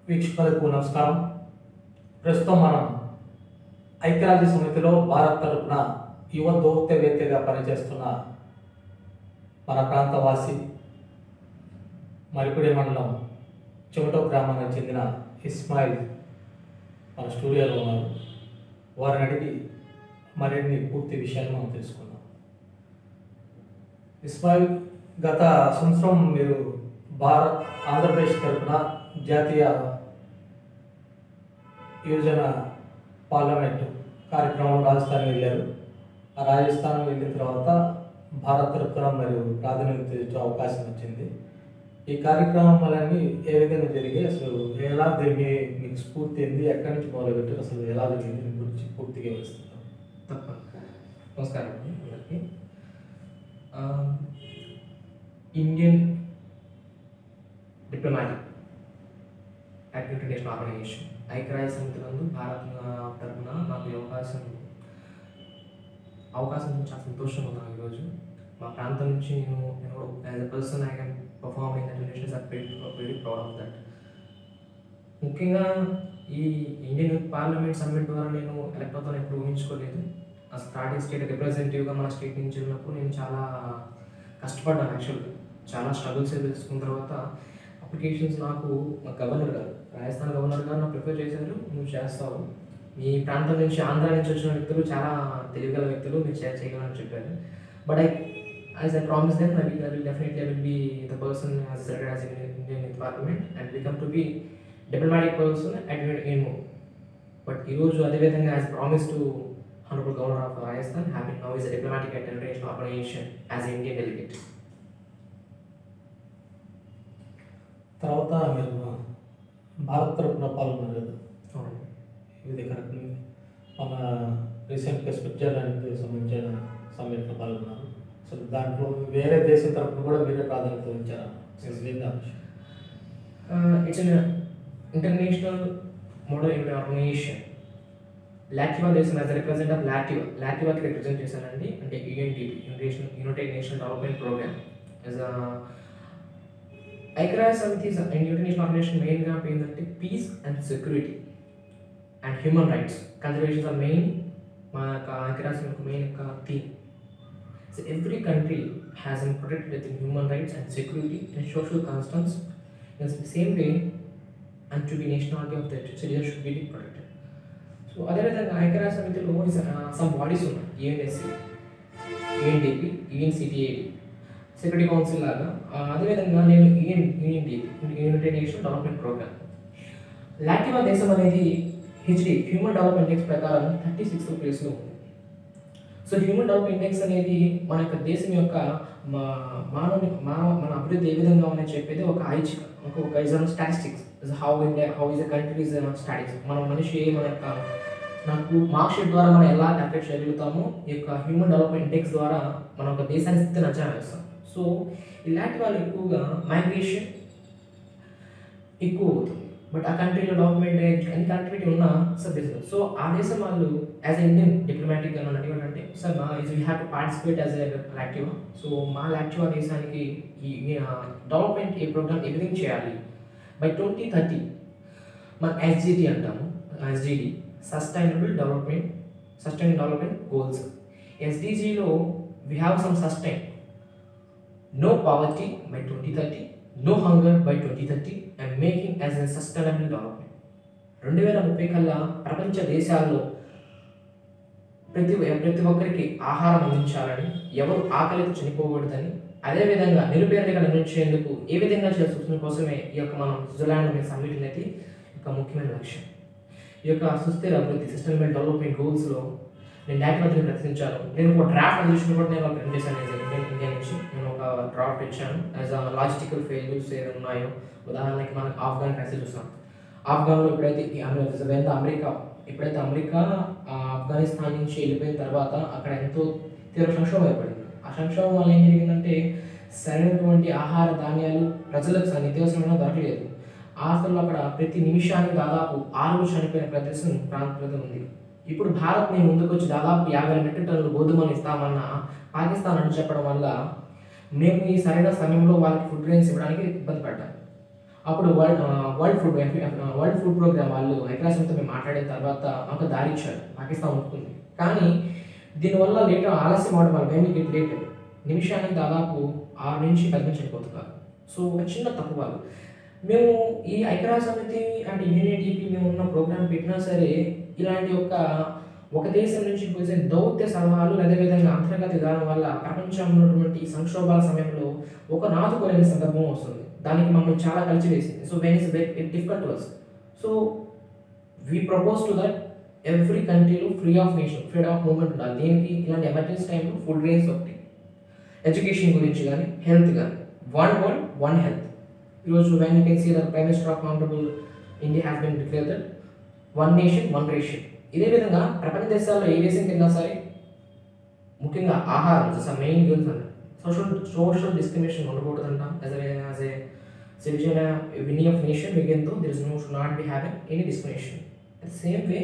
వీక్షకులకు నమస్కారం ప్రస్తుతం మనం ఐక్యరాజ్య సమితిలో భారత్ తరపున యువ దౌత్యవేత్తగా పనిచేస్తున్న మన ప్రాంతవాసి మరిపిడి మండలం చెమటో గ్రామానికి చెందిన ఇస్మాయిల్ మన స్టూడియోలో ఉన్నారు వారిని అడిగి మరిన్ని పూర్తి విషయాలు మనం తెలుసుకుందాం ఇస్మాయిల్ గత సంవత్సరం మీరు భారత్ ఆంధ్రప్రదేశ్ తరఫున జాతీయ యువజన పార్లమెంట్ కార్యక్రమం రాజస్థాన్ వెళ్ళారు ఆ రాజస్థాన్ వెళ్ళిన తర్వాత భారత్ తరఫున మరియు ప్రాతినిధ్యం ఇచ్చే అవకాశం వచ్చింది ఈ కార్యక్రమాలన్నీ ఏ విధంగా జరిగాయి అసలు ఎలా దీన్ని మీకు స్ఫూర్తి ఏంది ఎక్కడి నుంచి మొదలుపెట్టారు అసలు ఎలా జరిగింది దీని గురించి పూర్తిగా వివరిస్తున్నాం తప్పకుండా నమస్కారం అండి అందరికీ ఆ, Indian diplomatic at international organization ఐక్యరాజ్య సమితి నందు భారత్ నా- తరపున నాకు ఈ అవకాశం అవకాశం ఇచ్చిన చాలా సంతోషంగా ఉన్నాను ఈరోజు మా ప్రాంతం నుంచి నేను నేను as a person I can perform in that nations are very very proud of that ముఖ్యంగా ఈ ఇండియన్ యూత్ పార్లమెంట్ సమ్మిట్ ద్వారా నేను ఎలక్ట్ అవుతాను ఎప్పుడు ఊహించుకోలేదు ఆ స్టార్టింగ్ స్టేట్ రిప్రజెంటేటివ్గా మన స్టేట్ నుంచి ఉన్నప్పుడు నేను చాలా కష్టపడ్డాను యాక్చువల్గా చాలా స్ట్రగుల్స్ తెలుసుకున్న తర్వాత అప్లికేషన్స్ నాకు మా గవర్నర్ గారు రాజస్థాన్ గవర్నర్ గారు నాకు ప్రిఫర్ చేశారు నువ్వు చేస్తావు మీ ప్రాంతం నుంచి ఆంధ్ర నుంచి వచ్చిన వ్యక్తులు చాలా తెలివిగల వ్యక్తులు మీరు చే- చేయగలరని చెప్పారు but I as I promise then I will I will definitely I will be the person as selected as Indian youth parliament and become to be diplomatic person at ఏమో బట్ ఈరోజు అదేవిధంగా as promise to honourable governor of Rajasthan happy now is diplomatic at international organization as Indian delegate తర్వాత మీరు భారత్ తరపున పాల్గొన్నారు కదా ఇది correct మన రీసెంట్గా స్విట్జర్లాండ్కి సంబంధించిన సమ్మిట్లో పాల్గొన్నారు అసలు దాంట్లో వేరే దేశం తరపున కూడా మీరే ప్రాధాన్యత ఇచ్చారా అసలు ఏంది ఆ విషయం? It's an international model Indian organization Latvia దేశం యాజ్ రిప్రజెంట్ ఆఫ్ లాటివా లాటివాకి రిప్రజెంట్ చేశానండి అంటే UNDP United United Nation Development Programme as ఐక్యరాజ్య సమితి ఇంటర్నేషనల్ ఆర్గనైజేషన్ మెయిన్గా ఏంటంటే peace and security and human rights conservations are main మా యొక్క ఐక్యరాజ్యం యొక్క మెయిన్ యొక్క theme so every country has been protected with human rights and security and social concerns in the same way and to be nationality of the citizens should be protected. So అదేవిధంగా ఐక్యరాజ్య సమితిలో some bodies ఉన్నాయి UNSC UNDP UNCTAD security council లాగా ఆ, అదేవిధంగా నేను UN UNDP United Nation Development Programme Latvia దేశం అనేది హెచ్డి హ్యూమన్ డెవలప్మెంట్ ఇండెక్స్ ప్రకారం థర్టీ సిక్స్త్ ప్లేస్లో ఉంది సో హ్యూమన్ డెవలప్మెంట్ ఇండెక్స్ అనేది మన యొక్క దేశం యొక్క మా మానవ మానవ మన అభివృద్ధి ఏ విధంగా ఉందని చెప్పేది ఒక ఐచిక ఒక ఒక ఇజన్ statistics how India how is a country is statics మన మనిషి మన యొక్క నాకు మార్క్ షీట్ ద్వారా మనం ఎలా క్యాల్కులేట్ చేయగలుగుతామో ఈ యొక్క హ్యూమన్ డెవలప్మెంట్ ఇండెక్స్ ద్వారా మన ఒక దేశాన్ని స్థితిని అంచనా వేస్తాం సో ఇలాంటి వాళ్ళు ఎక్కువగా మైగ్రేషన్ ఎక్కువ అవుతుంది బట్ ఆ కంట్రీలో డెవలప్మెంట్ అన్ని కనెక్టివిటీ ఉన్నా సార్ బిజినెస్ సో ఆ దేశం వాళ్ళు యాజ్ ఎ ఇండియన్ డిప్లొమాటిక్ గా అంటే ఏంటంటే సార్ మా is we have to participate as a Latvia so మా లాక్టివా దేశానికి ఈ డెవలప్మెంట్ ఈ ప్రోగ్రామ్ ఏ విధంగా చేయాలి బై ట్వంటీ థర్టీ మన ఎస్జిటి అంటాము SGD sustainable development sustain development goals ఎస్డిజిలో we have some sustain no poverty by 2030, no hunger by 2030, and making as a sustainable development. రెండు వేల ముప్పై కల్లా ప్రపంచ దేశాల్లో ప్రతి ప్రతి ఒక్కరికి ఆహారం అందించాలని ఎవరు ఆకలితో చనిపోకూడదని అదేవిధంగా నిరుపేదగా నిర్మించేందుకు ఏ విధంగా చేస్తున్న కోసమే ఈ యొక్క మనం స్విట్జర్లాండ్ అనే సమ్మిట్ అనేది ఒక ముఖ్యమైన లక్ష్యం ఈ యొక్క సుస్థిర అభివృద్ధి సస్టైనబుల్ డెవలప్మెంట్ గోల్స్లో నేను డాక్యుమెంట్ని ప్రదర్శించాను నేను ఒక డ్రాఫ్ట్ అందించిన కూడా నేను ప్రింట్ చేశాను as a ఇండియన్ ఇండియా నుంచి నేను ఒక డ్రాఫ్ట్ ఇచ్చాను యాజ్ ఆ లాజిస్టికల్ ఫెయిల్యూర్స్ ఏది ఉన్నాయో ఉదాహరణకి మనం ఆఫ్ఘన్ క్రైసిస్ చూస్తాం ఆఫ్ఘన్లో ఎప్పుడైతే ఈ అమెరికా వెంట అమెరికా ఎప్పుడైతే అమెరికా ఆ ఆఫ్ఘనిస్తాన్ నుంచి వెళ్ళిపోయిన తర్వాత అక్కడ ఎంతో తీవ్ర సంక్షోభం ఏర్పడింది ఆ సంక్షోభం వల్ల ఏం జరిగిందంటే సరైనటువంటి ఆహార ధాన్యాలు ప్రజలకు స- నిత్యావసరమైన దొరకలేదు ఆఫ్ఘన్లో అక్కడ ప్రతి నిమిషానికి దాదాపు ఆరుగురు చనిపోయిన ప్రదేశం ప్రాంతం ఉంది ఇప్పుడు భారత్ మేము ముందుకు వచ్చి దాదాపు యాభై మెట్రిక్ టన్నులు గోధుమలు ఇస్తామన్న పాకిస్తాన్ అని చెప్పడం వల్ల మేము ఈ సరైన సమయంలో వాళ్ళకి ఫుడ్ గ్రెయిన్స్ ఇవ్వడానికి ఇబ్బంది పడ్డాం అప్పుడు world world food world food programme వాళ్ళు ఐక్యరాజ్యంతో మేము మాట్లాడిన తర్వాత ఒక దారి ఇచ్చారు పాకిస్తాన్ ఒప్పుకుంది కానీ దీనివల్ల లేటర్ ఆలస్యం అవడం వల్ల మేము గెట్ లేట్ నిమిషానికి దాదాపు ఆరు నుంచి పది నుంచి చనిపోతున్నారు సో ఒక చిన్న తప్పు వాళ్ళు మేము ఈ ఐక్యరాజ్య సమితి అండ్ యూనిటీపీ మేము ఉన్న ప్రోగ్రామ్ పెట్టినా సరే ఇలాంటి ఒక ఒక దేశం నుంచి వచ్చే దౌత్య సలహాలు అదేవిధంగా అంతర్గత విధానం వల్ల ప్రపంచంలో ఉన్నటువంటి సంక్షోభాల సమయంలో ఒక నాటుకోలేని సందర్భం వస్తుంది దానికి మమ్మల్ని చాలా కలిసి వేసింది so when is very difficult worse so we propose to that every కంట్రీలో free of nation freedom of moment ఉండాలి దీనికి ఇలాంటి ఎమర్జెన్సీ టైంలో ఫుడ్ రేంజ్ ఒకటి ఎడ్యుకేషన్ గురించి కానీ హెల్త్ కానీ వన్ వరల్డ్ వన్ హెల్త్ ఈరోజు when you can see the prime minister of honourable India has been declare that one nation one ration ఇదే విధంగా ప్రపంచ దేశాల్లో ఏ దేశంకి వెళ్ళినా సరే ముఖ్యంగా ఆహారం మెయిన్ గేమ్స్ అంట సోషల్ సోషల్ డిస్క్రిమినేషన్ ఉండకూడదంట యాజ్ యాజ్ ఏ సిటిజన్ విని ఆఫ్ నేషన్ బిగిన్తో there is no should not be having any discrimination at same way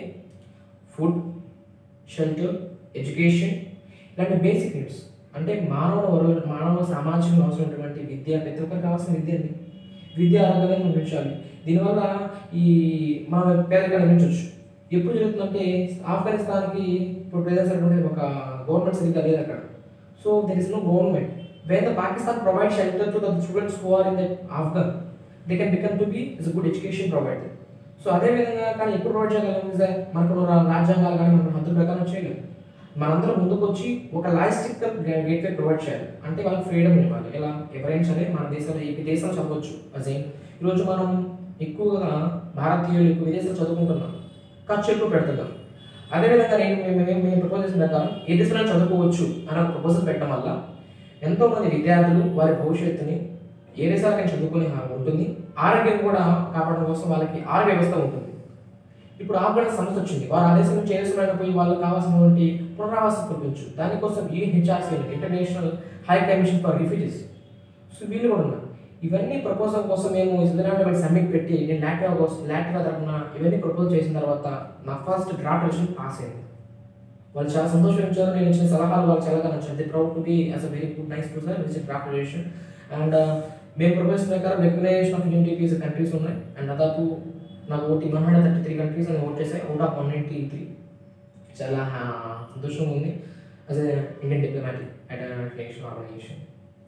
food shelter education ఇలాంటి బేసిక్ నీడ్స్ అంటే మానవ వరు- మానవ సామాజిక అవసరమైనటువంటి విద్య ప్రతి ఒక్కరికి కావాల్సిన విద్య అండి విద్య ఆరోగ్యాన్ని మనం పెంచాలి దీనివల్ల ఈ మన పేదరికాన్ని పెంచవచ్చు ఎప్పుడు జరుగుతుందంటే ఆఫ్ఘనిస్తాన్కి ఇప్పుడు ప్రజెంట్ ఒక గవర్నమెంట్ సరిగ్గా లేదు అక్కడ so there is no government when the Pakistan provide shelter to the students who are in that Afghan they can become to be is good education provided so అదే విధంగా కానీ ఎప్పుడు ప్రొవైడ్ చేయగలం is that మనకు ఉన్న రాజ్యాంగాలు కానీ మన హద్దుల ప్రకారం చేయలేము మనందరం ముందుకు వచ్చి ఒక లాజిస్టిక్ గేట్వే ప్రొవైడ్ చేయాలి అంటే వాళ్ళకి ఫ్రీడమ్ ఇవ్వాలి ఎలా ఎవరైనా సరే మన దేశంలో ఈ దేశంలో చదవచ్చు అదే ఈరోజు మనం ఎక్కువగా భారతీయులు ఎక్కువ విదేశాలు చదువుకుంటున్నాం ఖర్చు ఎక్కువ పెడుతున్నాం అదేవిధంగా నేను మేము మేము మేము ప్రపోజ్ చేసిన ప్రకారం ఏ దేశంలో చదువుకోవచ్చు అనే ప్రపోజల్ పెట్టడం వల్ల ఎంతో మంది విద్యార్థులు వారి భవిష్యత్తుని ఏ దేశాలకైనా చదువుకునే హక్కు ఉంటుంది ఆరోగ్యం కూడా కాపాడడం కోసం వాళ్ళకి ఆరోగ్య వ్యవస్థ ఉంటుంది ఇప్పుడు ఆఫ్ఘన్ సమస్య వచ్చింది వారు ఆ దేశం నుంచి ఏ దేశంలో పోయి వాళ్ళకి కావాల్సినటువంటి పునరావాసం కల్పించు దానికోసం UNHCR international high commission for refugees so వీళ్ళు కూడా ఉన్నారు ఇవన్నీ ప్రపోజల్ కోసం మేము స్విట్జర్లాండ్ సబ్మిట్ పెట్టి నేను లాట్వా కోసం లాట్వా తరఫున ఇవన్నీ ప్రపోజ్ చేసిన తర్వాత నా ఫస్ట్ డ్రాఫ్ట్ రిజల్ట్ పాస్ అయింది వాళ్ళు చాలా సంతోషించారు నేను ఇచ్చిన సలహాలు వాళ్ళు చాలా నచ్చింది proud to be as a very good nice process which draft relation and మేము ప్రొపోజ్ ప్రకారం రెగ్యులేషన్ ఆఫ్ యూనిటీపీస్ కంట్రీస్ ఉన్నాయి అండ్ దాదాపు నాకు ఓటీ one hundred thirty three countries అని ఓట్ చేశాయి out of one ninety three చాలా హా- సంతోషంగా ఉంది as a Indian diplomatic at national organization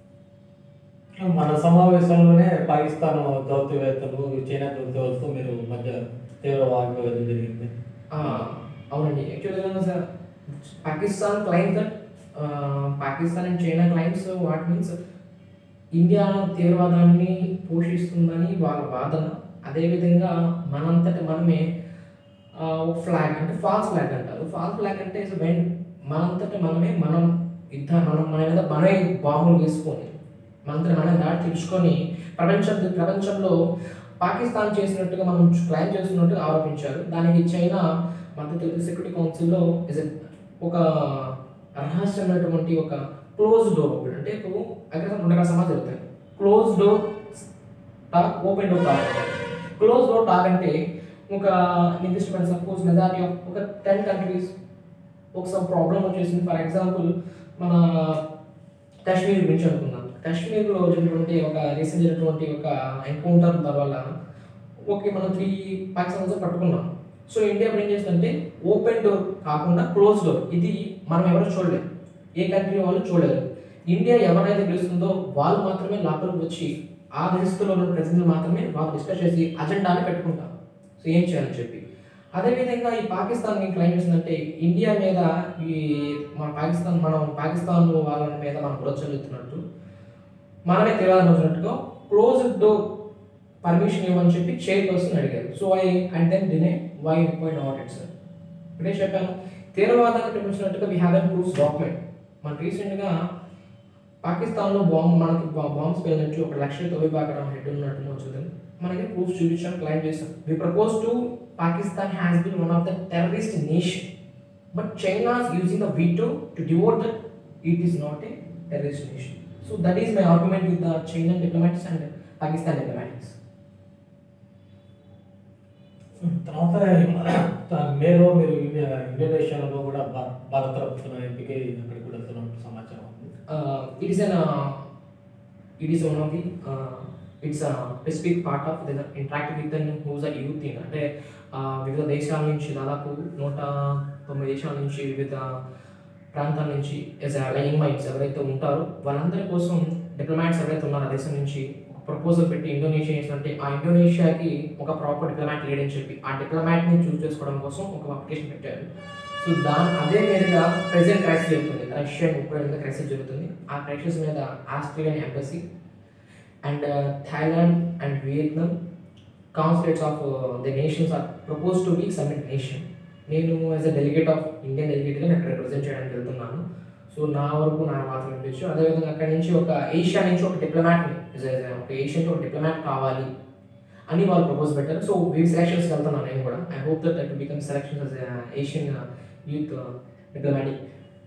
మన సమావేశంలోనే పాకిస్తాన్ దౌత్యవేత్తలు చైనా దౌత్యవేత్తలు మీరు మధ్య తీవ్ర వాగ్వాదం జరిగింది ఆ, అవునండి యాక్చువల్గా sir Pakistan claim that Pakistan and China claims what means India తీవ్రవాదాన్ని పోషిస్తుందని వాళ్ళ వాదన అదేవిధంగా మనంతట మనమే ఆ, ఒక ఫ్లాగ్ అంటే ఫాల్స్ ఫ్లాగ్ అంటారు ఫాల్స్ ఫ్లాగ్ అంటే వెన్ మనంతట మనమే మనం యుద్ధ మనం మన మీద మనమే బాంబులు వేసుకొని మనంతట మనం దాడి తీర్చుకొని ప్రపంచం ప్రపంచంలో పాకిస్తాన్ చేసినట్టుగా మనం క్లైమ్ చేస్తున్నట్టు ఆరోపించారు దానికి చైనా మద్దతు సెక్యూరిటీ కౌన్సిల్లో ఇస్ ఒక రహస్యమైనటువంటి ఒక క్లోజ్ డోర్ ఒకటి అంటే ఇప్పుడు అక్కడ రెండు రకాల సమాజం జరుగుతాయి close door talk open door talk close door talk అంటే ఒక నిర్దిష్టమైన సపోజ్ మెజారిటీ ఆఫ్ ఒక టెన్ కంట్రీస్ ఒక సమ్ ప్రాబ్లం వచ్చేసింది ఫర్ ఎగ్జాంపుల్ మన కాశ్మీర్ గురించి అనుకుందాం కాశ్మీర్లో జరిగినటువంటి ఒక రీసెంట్ జరిగినటువంటి ఒక ఎన్కౌంటర్ వల్ల ఓకే మనం త్రీ పాకిస్తాన్ పట్టుకున్నాం సో ఇండియా ఇప్పుడు ఏం చేస్తుందంటే ఓపెన్ డోర్ కాకుండా క్లోజ్ డోర్ ఇది మనం ఎవరు చూడలేం ఏ కంట్రీ వాళ్ళు చూడలేరు ఇండియా ఎవరైతే గెలుస్తుందో వాళ్ళు మాత్రమే లోపలికి వచ్చి ఆ దేశంలో ఉన్న ప్రతినిధులు మాత్రమే వాళ్ళు డిస్కస్ చేసి అజెండాని పెట్టుకుంటారు సో ఏం చేయాలని చెప్పి అదేవిధంగా ఈ పాకిస్తాన్ ఏం క్లైమ్ చేసిందంటే ఇండియా మీద ఈ మన పాకిస్తాన్ మనం పాకిస్తాన్ వాళ్ళ మీద మనం ప్రోత్సహిస్తున్నట్టు మనమే తీవ్రవాదం వచ్చినట్టుగా క్లోజ్ డోర్ పర్మిషన్ ఇవ్వమని చెప్పి చైర్ పర్సన్ అడిగారు so I and then deny why required not it sir ఇప్పుడే చెప్పాను తీవ్రవాదాన్ని ప్రకటించినట్టుగా we have an proofs document మన రీసెంట్గా పాకిస్తాన్లో బాంబ్ మనకి బాంబ్స్ పేలినట్టు ఒక లక్ష తొమ్మిది బాగా హెడ్ ఉన్నట్టు వచ్చింది మనకి ప్రూఫ్ చూపించాం క్లైమ్ చేసాం we propose to Pakistan has been one of the terrorist nation but China using the veto to devote that it is not a terrorist nation so that is my argument with the China diplomatics and Pakistan diplomatics తర్వాత మేలో మీరు India- ఇండోనేషియాలో కూడా భా- భారత తరపున ఎంపిక అక్కడికి కూడా వెళ్తున్నట్టు సమాచారం ఉంది it is an it is one of the it's specific part of the interact with whose a youth in అంటే ఆ, వివిధ దేశాల నుంచి దాదాపు నూట తొమ్మిది దేశాల నుంచి వివిధ ప్రాంతాల నుంచి యంగ్ మైండ్స్ ఎవరైతే ఉంటారో వాళ్ళందరి కోసం డిప్లొమాట్స్ ఎవరైతే ఉన్నారో ఆ దేశం నుంచి ఒక ప్రపోజల్ పెట్టి ఇండోనేషియా చేసినట్టే ఆ ఇండోనేషియాకి ఒక ప్రాపర్ డిప్లొమాట్ లేడని చెప్పి ఆ డిప్లొమాట్ని చూస్ చేసుకోవడం కోసం ఒక అప్లికేషన్ పెట్టారు సో దాని అదే మీదుగా ప్రెసెంట్ క్రైసిస్ జరుగుతుంది రష్యా ఉక్రెయిన్ క్రైసిస్ జరుగుతుంది ఆ క్రైసిస్ మీద Australian embassy and Thailand and Vietnam consulates of the nations are propose to be submit nation నేను as a delegate of Indian డెలిగేట్గా నేను అక్కడ రిప్రజెంట్ చేయడానికి వెళ్తున్నాను సో నా వరకు నా మాత్రం వినిపించు అదేవిధంగా అక్కడ నుంచి ఒక ఏషియా నుంచి ఒక డిప్లొమాట్ని ఒక ఏషియన్ ఒక డిప్లొమాట్ కావాలి అని వాళ్ళు ప్రపోజ్ పెట్టారు సో వీ సెలక్షన్స్కి వెళ్తున్నాను నేను కూడా I hope that to become selections Asian youth diplomatic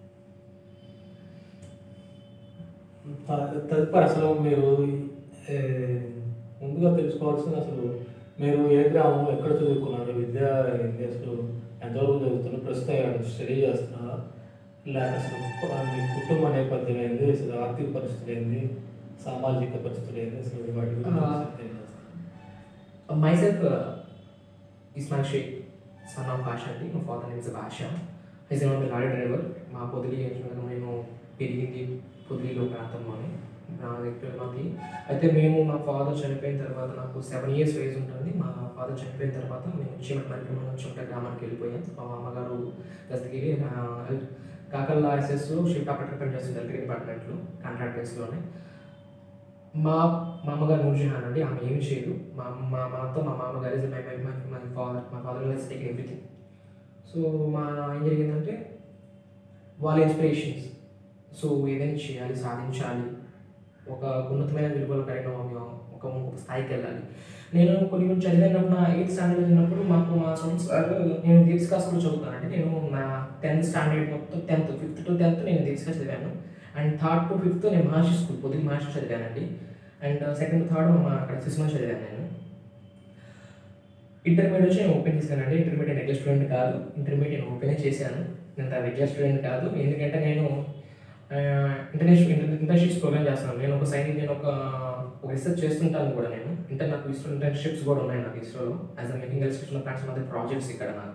త- తదుపరి అసలు మీరు ఏ, ముందుగా తెలుసుకోవాల్సింది అసలు మీరు ఏ గ్రామం ఎక్కడ చదువుకున్నారు విద్య ఏంటి అసలు ఎంతవరకు చదువుతున్నారు ప్రస్తుతం స్టడీ చేస్తున్నారా లేక అసలు ప- మీ కుటుంబ నేపథ్యం ఏంది అసలు ఆర్థిక పరిస్థితులు ఏంది సామాజిక పరిస్థితులు ఏంది అసలు వాటి గురించి ఆ. అసలు తెలియజేస్తారా? Myself Ismail Shaik son of Basha అండి మా father name is Basha is one lorry driver మా పొదిలి నేను పెరిగింది పొదిలిలో ప్రాంతంలోనే నా దగ్గర మాది అయితే మేము మా ఫాదర్ చనిపోయిన తర్వాత నాకు సెవెన్ ఇయర్స్ ఏజ్ ఉంటుంది మా ఫాదర్ చనిపోయిన తర్వాత మేము చీమట మరికమ్మ నుంచి ఒక గ్రామానికి వెళ్ళిపోయాం మా మామగారు దస్తగిరి కాకర్ల ఎస్ఎస్లో షిఫ్ట్ ఆపరేటర్ పని చేస్తుంది ఎలక్ట్రిక్ డిపార్ట్మెంట్లో కాంట్రాక్ట్ బేస్లోనే మా మా అమ్మగారు నూర్జహాన్ అండి ఆమె ఏమి చేయదు మా మా మనతో మా మామగారు is my my my father మా father less take everything so మా ఏం జరిగిందంటే వాళ్ళ ఇన్స్పిరేషన్స్ సో ఏదైనా చేయాలి సాధించాలి ఒక ఉన్నతమైన విలువలు కలిగిన ఒక ఒక ఒక స్థాయికి వెళ్ళాలి నేను కొన్ని కొన్ని చదివినప్పుడు నా ఎయిత్ స్టాండర్డ్ చదివినప్పుడు మాకు మా సొంత సార్ నేను దీప్స్కా స్కూల్ చదువుతానండి నేను నా టెన్త్ స్టాండర్డ్ మొత్తం టెన్త్ ఫిఫ్త్ టు టెన్త్ నేను దీప్స్కా చదివాను అండ్ థర్డ్ టు ఫిఫ్త్ నేను మహర్షి స్కూల్ పొద్దున్న మహర్షి చదివానండి అండ్ సెకండ్ థర్డ్ మా అక్కడ శిశుమ చదివాను నేను ఇంటర్మీడియట్ వచ్చి నేను ఓపెన్ చేశానండి ఇంటర్మీడియట్ రెగ్యులర్ స్టూడెంట్ కాదు ఇంటర్మీడియట్ నేను ఓపెన్ చేశాను నేను రెగ్యులర్ స్టూడెంట్ కాదు ఎందుకంటే నేను ఇంటర్నేషనల్ ఇంటర్న్షిప్స్ ప్రోగ్రామ్ చేస్తున్నాను నేను ఒక సైన్ నేను ఒక ఒక రీసెర్చ్ చేస్తుంటాను కూడా నేను ఇంటర్ నాకు ఇష్టం ఇంటర్న్షిప్స్ కూడా ఉన్నాయి నాకు ఇస్రోలో as a making electrician plants మధ్య ప్రాజెక్ట్స్ ఇక్కడ నాకు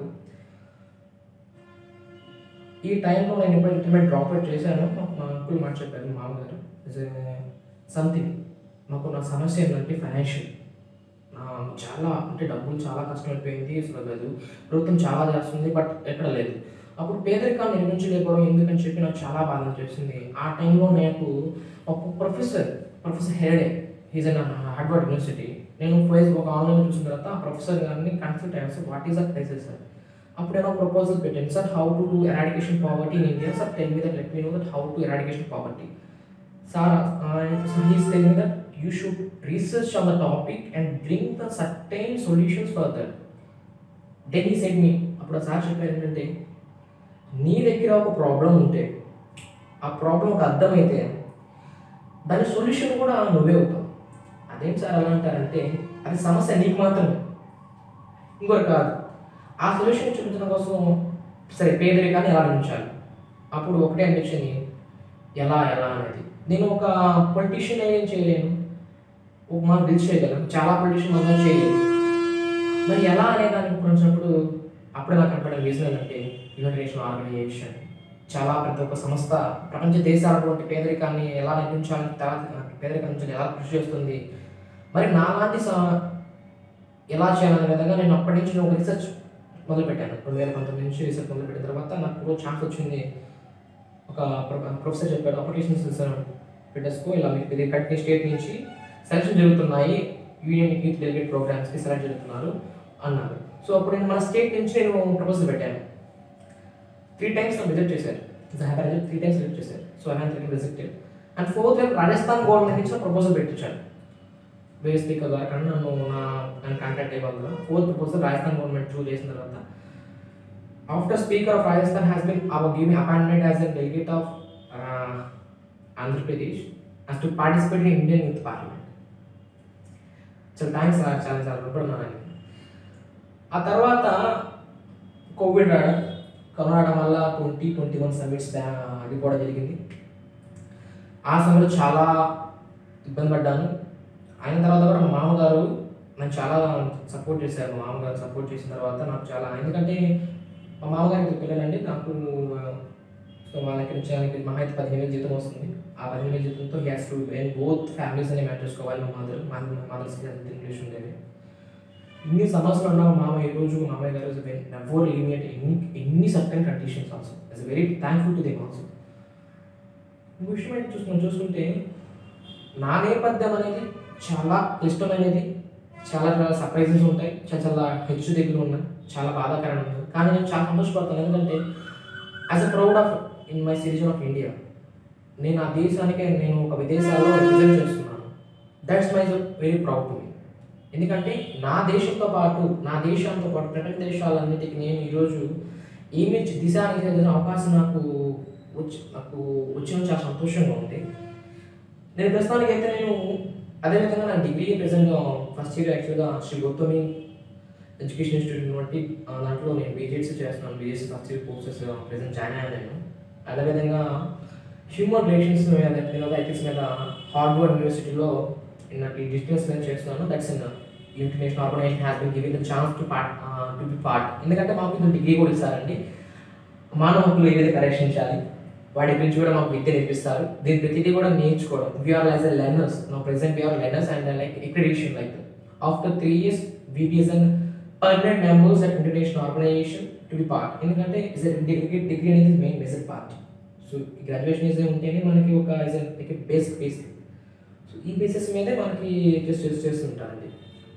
ఈ టైంలో నేను ఎప్పుడు ఇంటర్మీడియట్ డ్రాప్ అవుట్ చేశాను మాకు మా అంకుల్ మాట చెప్పారు మా మామగారు సంథింగ్ మాకు నా సమస్య ఏంటంటే ఫైనాన్షియల్ చాలా అంటే డబ్బులు చాలా కష్టమైపోయింది అసలు లేదు ప్రభుత్వం చాలా చేస్తుంది బట్ ఎక్కడ లేదు అప్పుడు పేదరికాన్ని నిర్మించలేకపోవడం ఎందుకని చెప్పి నాకు చాలా బాధ చేసింది ఆ టైంలో నాకు ఒక ప్రొఫెసర్ ప్రొఫెసర్ హెరడే ఈజ్ అన్ హార్డ్వర్డ్ యూనివర్సిటీ నేను ఫేస్ ఒక ఆన్లైన్ చూసిన తర్వాత ఆ ప్రొఫెసర్ గారిని కన్సల్ట్ అయ్యాను sir what is a crisis sir అప్పుడు నేను ప్రపోజల్ పెట్టాను sir how to do eradication poverty in India sir tell me that let me know that how to eradication poverty sir he's telling that you should research on the topic and bring the certain solutions for that then ఈ set మీ అప్పుడు sir చెప్పారు ఏంటంటే నీ దగ్గర ఒక problem ఉంటే ఆ ప్రాబ్లం ఒక అర్థమైతే దాని సొల్యూషన్ కూడా నువ్వే అవుతావు అదేం సార్ ఎలా అంటారంటే అది సమస్య నీకు మాత్రమే ఇంకోటి కాదు ఆ సొల్యూషన్ చూపించడం కోసం సరే పేదరికాన్ని ఎలా నిర్మించాలి అప్పుడు ఒకటే అనిపించింది ఎలా ఎలా అనేది నేను ఒక పొలిటీషియన్ ఏం చేయలేను ఒక మాకు బిల్స్ చేయగలను చాలా పొలిటీషియన్ మనం చేయలేదు మరి ఎలా అనే దానికి వచ్చినప్పుడు అప్పుడే నాకు కనపడే రీజన్ ఏంటంటే యునైటెడ్ నేషన్ ఆర్గనైజేషన్ చాలా పెద్ద ఒక సంస్థ ప్రపంచ దేశాలటువంటి పేదరికాన్ని ఎలా నిర్మించాలని తర్వాత పేదరికం నుంచి ఎలా కృషి చేస్తుంది మరి నాలాంటి స- ఎలా చేయాలనే విధంగా నేను అప్పటి నుంచి ఒక రీసెర్చ్ మొదలుపెట్టాను రెండు వేల పంతొమ్మిది నుంచి రీసెర్చ్ మొదలుపెట్టిన తర్వాత నాకు ఛాన్స్ వచ్చింది ఒక ప్రొ- ప్రొఫెసర్ చెప్పాడు అప్లికేషన్స్ పెట్టేసుకో ఇలా మీకు ఇది కట్టిన స్టేట్ నుంచి సెలక్షన్ జరుగుతున్నాయి యూనియన్ యూత్ డెలిగేట్ ప్రోగ్రామ్స్కి సెలెక్ట్ జరుగుతున్నారు అన్నారు సో అప్పుడు నేను మన స్టేట్ నుంచి నేను ప్రపోజల్ పెట్టాను త్రీ టైమ్స్ నన్ను రిజెక్ట్ చేశారు త్రీ టైమ్స్ రిజెక్ట్ చేశారు so I three rejected and fourth time Rajasthan government నుంచి ప్రపోజల్ పెట్టించాను వేరే స్పీకర్ ద్వారా కానీ నన్ను నా నన్ను కాంటాక్ట్ అయ్యేవాళ్ళు fourth proposal Rajasthan government choose చేసిన తర్వాత after speaker of Rajasthan has been our give me appointment as a delegate of Andhra Pradesh as to participate in Indian Youth Parliament. చాలా థ్యాంక్స్ చాలా చాలా చాలా రుణపడున్నాను ఆ తర్వాత కోవిడ్ రావడం కరోనా రావడం వల్ల ట్వంటీ ట్వంటీ వన్ సమిట్స్ ఆగిపోవడం జరిగింది ఆ సమయంలో చాలా ఇబ్బంది పడ్డాను అయిన తర్వాత కూడా మా మామగారు నన్ను చాలా సపోర్ట్ చేశారు మా మామగారు సపోర్ట్ చేసిన తర్వాత నాకు చాలా ఎందుకంటే మా మామగారికి పిల్లలండి నాకు సో మా దగ్గర నుంచి ఆయనకి మహా అయితే పదిహేను వేలు జీతం వస్తుంది ఆ పదిహేను వేల జీతంతో gas to and both families అనే మ్యాటర్ చేసుకోవాలి మా మదర్ మా మదర్స్ ఇంగ్లీష్ ఉండేది ఇన్ని సమస్యలు ఉన్న మా మామ ఈ రోజు మా మామయ్య గారు నెవర్ లిమిట్ ఎన్ని ఎన్ని certain conditions also is very thankful to them also ఇంకో విషయం ఏంటి చూసుకుని చూసుకుంటే నా నేపథ్యం అనేది చాలా క్లిష్టమైనది చాలా చాలా సర్ప్రైజెస్ ఉంటాయి చాలా చాలా హెచ్చు దగ్గర ఉన్నాయి చాలా బాధాకరంగా ఉంది కానీ నేను చాలా సంతోషపడతాను ఎందుకంటే as a proud of in my citizen of India నేను ఆ దేశానికి నేను ఒక విదేశాల్లో రిప్రజెంట్ చేస్తున్నాను that's my very proud to me ఎందుకంటే నా దేశంతో పాటు నా దేశంతో పాటు ప్రపంచ దేశాలన్నిటికీ నేను ఈరోజు ఏమి దిశానిర్దేశం అవకాశం నాకు వచ్చి నాకు వచ్చిన చాలా సంతోషంగా ఉంది నేను ప్రస్తుతానికి అయితే నేను అదేవిధంగా నా డిగ్రీ ప్రజెంట్ ఫస్ట్ ఇయర్ యాక్చువల్గా శ్రీ గౌతమి ఎడ్యుకేషన్ ఇన్స్టిట్యూట్ వంటి ఆ, దాంట్లో నేను బీజెడ్సీ చేస్తున్నాను BSc first year courses present join అయ్యాను నేను అదేవిధంగా హ్యూమన్ రిలేషన్స్ మీద మీద ఎథిక్స్ మీద హార్వర్డ్ యూనివర్సిటీలో నాకు ఈ డిస్టెన్స్ మీద చేస్తున్నాను that's in international organization has been giving the chance to part to be part ఎందుకంటే మాకు ఇది డిగ్రీ కూడా ఇస్తారండి మానవ హక్కులు ఏ విధంగా పరిరక్షించాలి వాటి గురించి కూడా మాకు విద్య నేర్పిస్తారు దీని ప్రతిదీ కూడా నేర్చుకోవడం we are as a learners no present we are learners and like accreditation like after three years VBS and permanent members at international organization to be part ఎందుకంటే ఇస్ డిగ్రీ డిగ్రీ అనేది main basic part so graduation is ఉంటేనే మనకి ఒక is like basic base so ఈ basis మీదే మనకి just చేస్తుంటారండి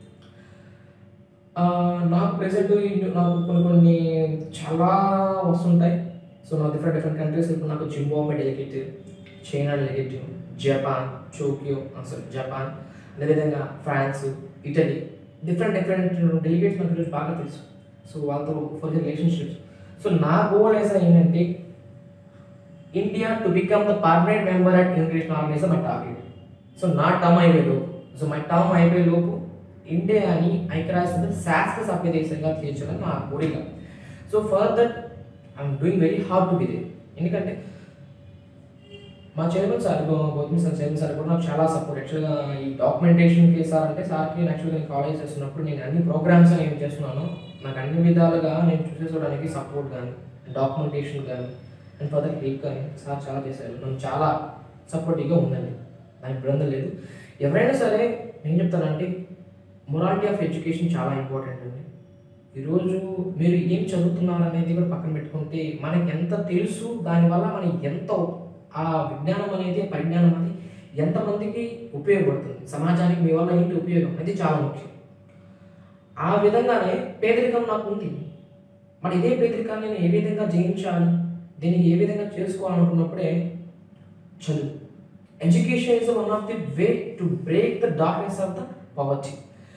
ఆ, నాకు ప్రెసెంట్ నాకు కొన్ని కొన్ని చాలా వస్తుంటాయి సో నాకు డిఫరెంట్ డిఫరెంట్ కంట్రీస్ ఇప్పుడు నాకు Zimbabwe delegate China delegate Japan Tokyo sorry Japan అదేవిధంగా France Italy different different delegates నాకు ఈరోజు బాగా తెలుసు సో వాళ్ళతో ఫర్ రిలేషన్షిప్స్ సో నా గోల్ ఏసా ఏంటంటే India to become the permanent member at international organization my target so నా టర్మ్ అయిపోయే లోపు సో మై టర్మ్ అయిపోయే లోపు ఇండియాని ఐక్యరాజ్య శాస్త్ర సభ్య దేశంగా తీర్చాలని నా కోరిక so for that I'm doing very hard to be they ఎందుకంటే మా chairman sir Gautam sir chairman sir కూడా నాకు చాలా సపోర్ట్ యాక్చువల్గా ఈ డాక్యుమెంటేషన్కి సార్ అంటే సార్కి యాక్చువల్గా నేను కాలేజ్ చేస్తున్నప్పుడు నేను అన్ని ప్రోగ్రామ్స్ ఏం చేస్తున్నాను నాకు అన్ని విధాలుగా నేను చూసేసుకోవడానికి సపోర్ట్ కానీ డాక్యుమెంటేషన్ కానీ అండ్ ఫర్దర్ హెల్ప్ కానీ సార్ చాలా చేశారు నన్ను చాలా సపోర్టివ్గా ఉందండి నాకు ఇబ్బంది లేదు ఎవరైనా సరే నేను చెప్తానంటే మొరాలిటీ ఆఫ్ ఎడ్యుకేషన్ చాలా ఇంపార్టెంట్ అండి ఈరోజు మీరు ఏం చదువుతున్నారు అనేది కూడా పక్కన పెట్టుకుంటే మనకి ఎంత తెలుసు దానివల్ల మనకి ఎంత ఆ విజ్ఞానం అనేది పరిజ్ఞానం అనేది ఎంతమందికి ఉపయోగపడుతుంది సమాజానికి మీ వల్ల ఏంటి ఉపయోగం అది చాలా ముఖ్యం ఆ విధంగానే పేదరికం నాకు ఉంది మరి ఇదే పేదరికాన్ని నేను ఏ విధంగా జయించాలి దీన్ని ఏ విధంగా చేసుకోవాలనుకున్నప్పుడే చదువు education is one of the way to break the darkness of the poverty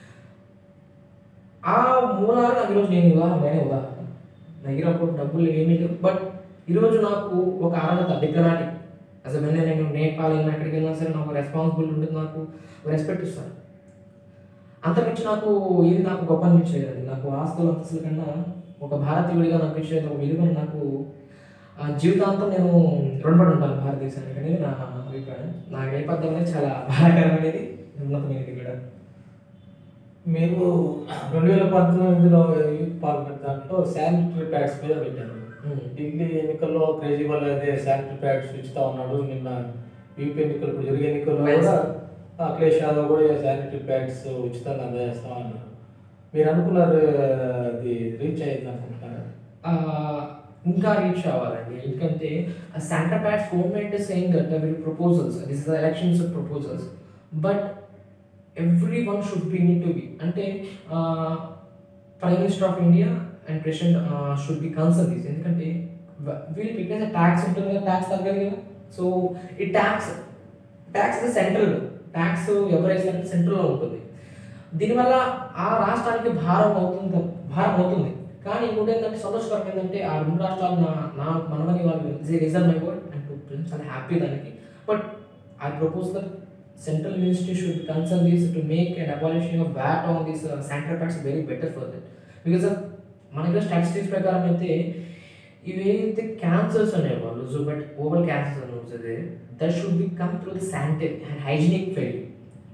ఆ మూలాన నాకు ఈరోజు నేను ఉదాహరణ నేనే ఉదాహరణ నా దగ్గర అప్పుడు డబ్బులు ఏమీ లేవు బట్ ఈరోజు నాకు ఒక అర్హత డిప్లొమాటిక్ అసలు వెన్న నేను నేపాల్ వెళ్ళినా ఎక్కడికి వెళ్ళినా సరే నాకు రెస్పాన్సిబుల్ ఉంటుంది నాకు రెస్పెక్ట్ ఇస్తారు అంతకుమించి నాకు ఇది నాకు గొప్ప అనిపించేది నాకు ఆస్తులు అంతస్తుల కన్నా ఒక భారతీయుడిగా నాకు ఇచ్చేది ఒక విలువను నాకు ఆ జీవితాంతం నేను రుణపడి ఉంటాను భారతదేశానికి అనేది నా అభిప్రాయం నా నేపథ్యం అనేది చాలా బాధాకరమైనది ఉన్నతమైనది కూడా మీరు రెండు వేల పంతొమ్మిదిలో యూత్ పార్లమెంట్ దాంట్లో శానిటరీ ప్యాడ్స్ మీద పెట్టారు ఢిల్లీ ఎన్నికల్లో కేజ్రీవాల్ అదే శానిటరీ ప్యాడ్స్ ఇస్తా ఉన్నాడు నిన్న యూపీ ఎన్నికలు ఇప్పుడు జరిగే ఎన్నికల్లో కూడా అఖిలేష్ యాదవ్ కూడా శానిటరీ ప్యాడ్స్ ఉచితంగా అందజేస్తా అన్నారు మీరు అనుకున్నారు అది రీచ్ అయ్యింది అనుకుంటున్నారా ఆ, ఇంకా రీచ్ అవ్వాలండి ఎందుకంటే center pads government saying that will proposals this is elections proposals but every one should be need to be అంటే prime minister of India and president should be concern this ఎందుకంటే వీళ్ళు పెట్టిన ట్యాక్స్ ఉంటుంది కదా tax తగ్గదు కదా so ఈ tax tax central tax ఎవరైతే సెంట్రల్లో ఉంటుంది దీనివల్ల ఆ రాష్ట్రానికి భారం అవుతుంది భారం అవుతుంది కానీ ఇంకోటి ఏంటంటే సంతోషకరం ఏంటంటే ఆ రెండు రాష్ట్రాలు నా నా మనమని వాళ్ళు reserve my word and to చాలా హ్యాపీ దానికి but I propose that central ministry should concern this to make and abolition of VAT on this central packs very better for that because మన దగ్గర స్టాటిస్టిక్స్ ప్రకారం అయితే ఇవేదైతే cancers అనేవాళ్ళు so but oval cancers అని వచ్చేది that should be come through the sanitary and hygienic fail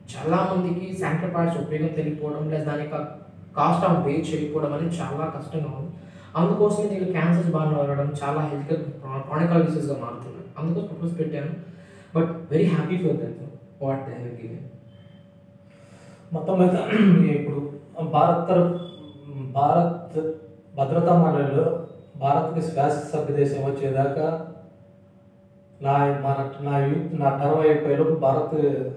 చాలా మందికి శానిటరీ పార్ట్స్ ఉపయోగం తెలియకపోవడం లేదా దాని యొక్క కాస్ట్ ఆఫ్ వే చేయకపోవడం అనేది చాలా కష్టంగా ఉంది అందుకోసమే దీనిలో క్యాన్సర్స్ బాగా రావడం చాలా హెల్త్ క్రానికల్ డిసీజ్గా మారుతున్నాయి అందుకోసం ప్రపోజ్ పెట్టాను but very happy for that what they have given మొత్తం మీద ఇప్పుడు భారత్ తరపు- భారత్ భద్రతా మండలిలో భారత్కి శ్వాస సభ్య దేశం వచ్చేదాకా నా మన నా యూత్ నా టర్మ్ అయిపోయేలోపు భారత్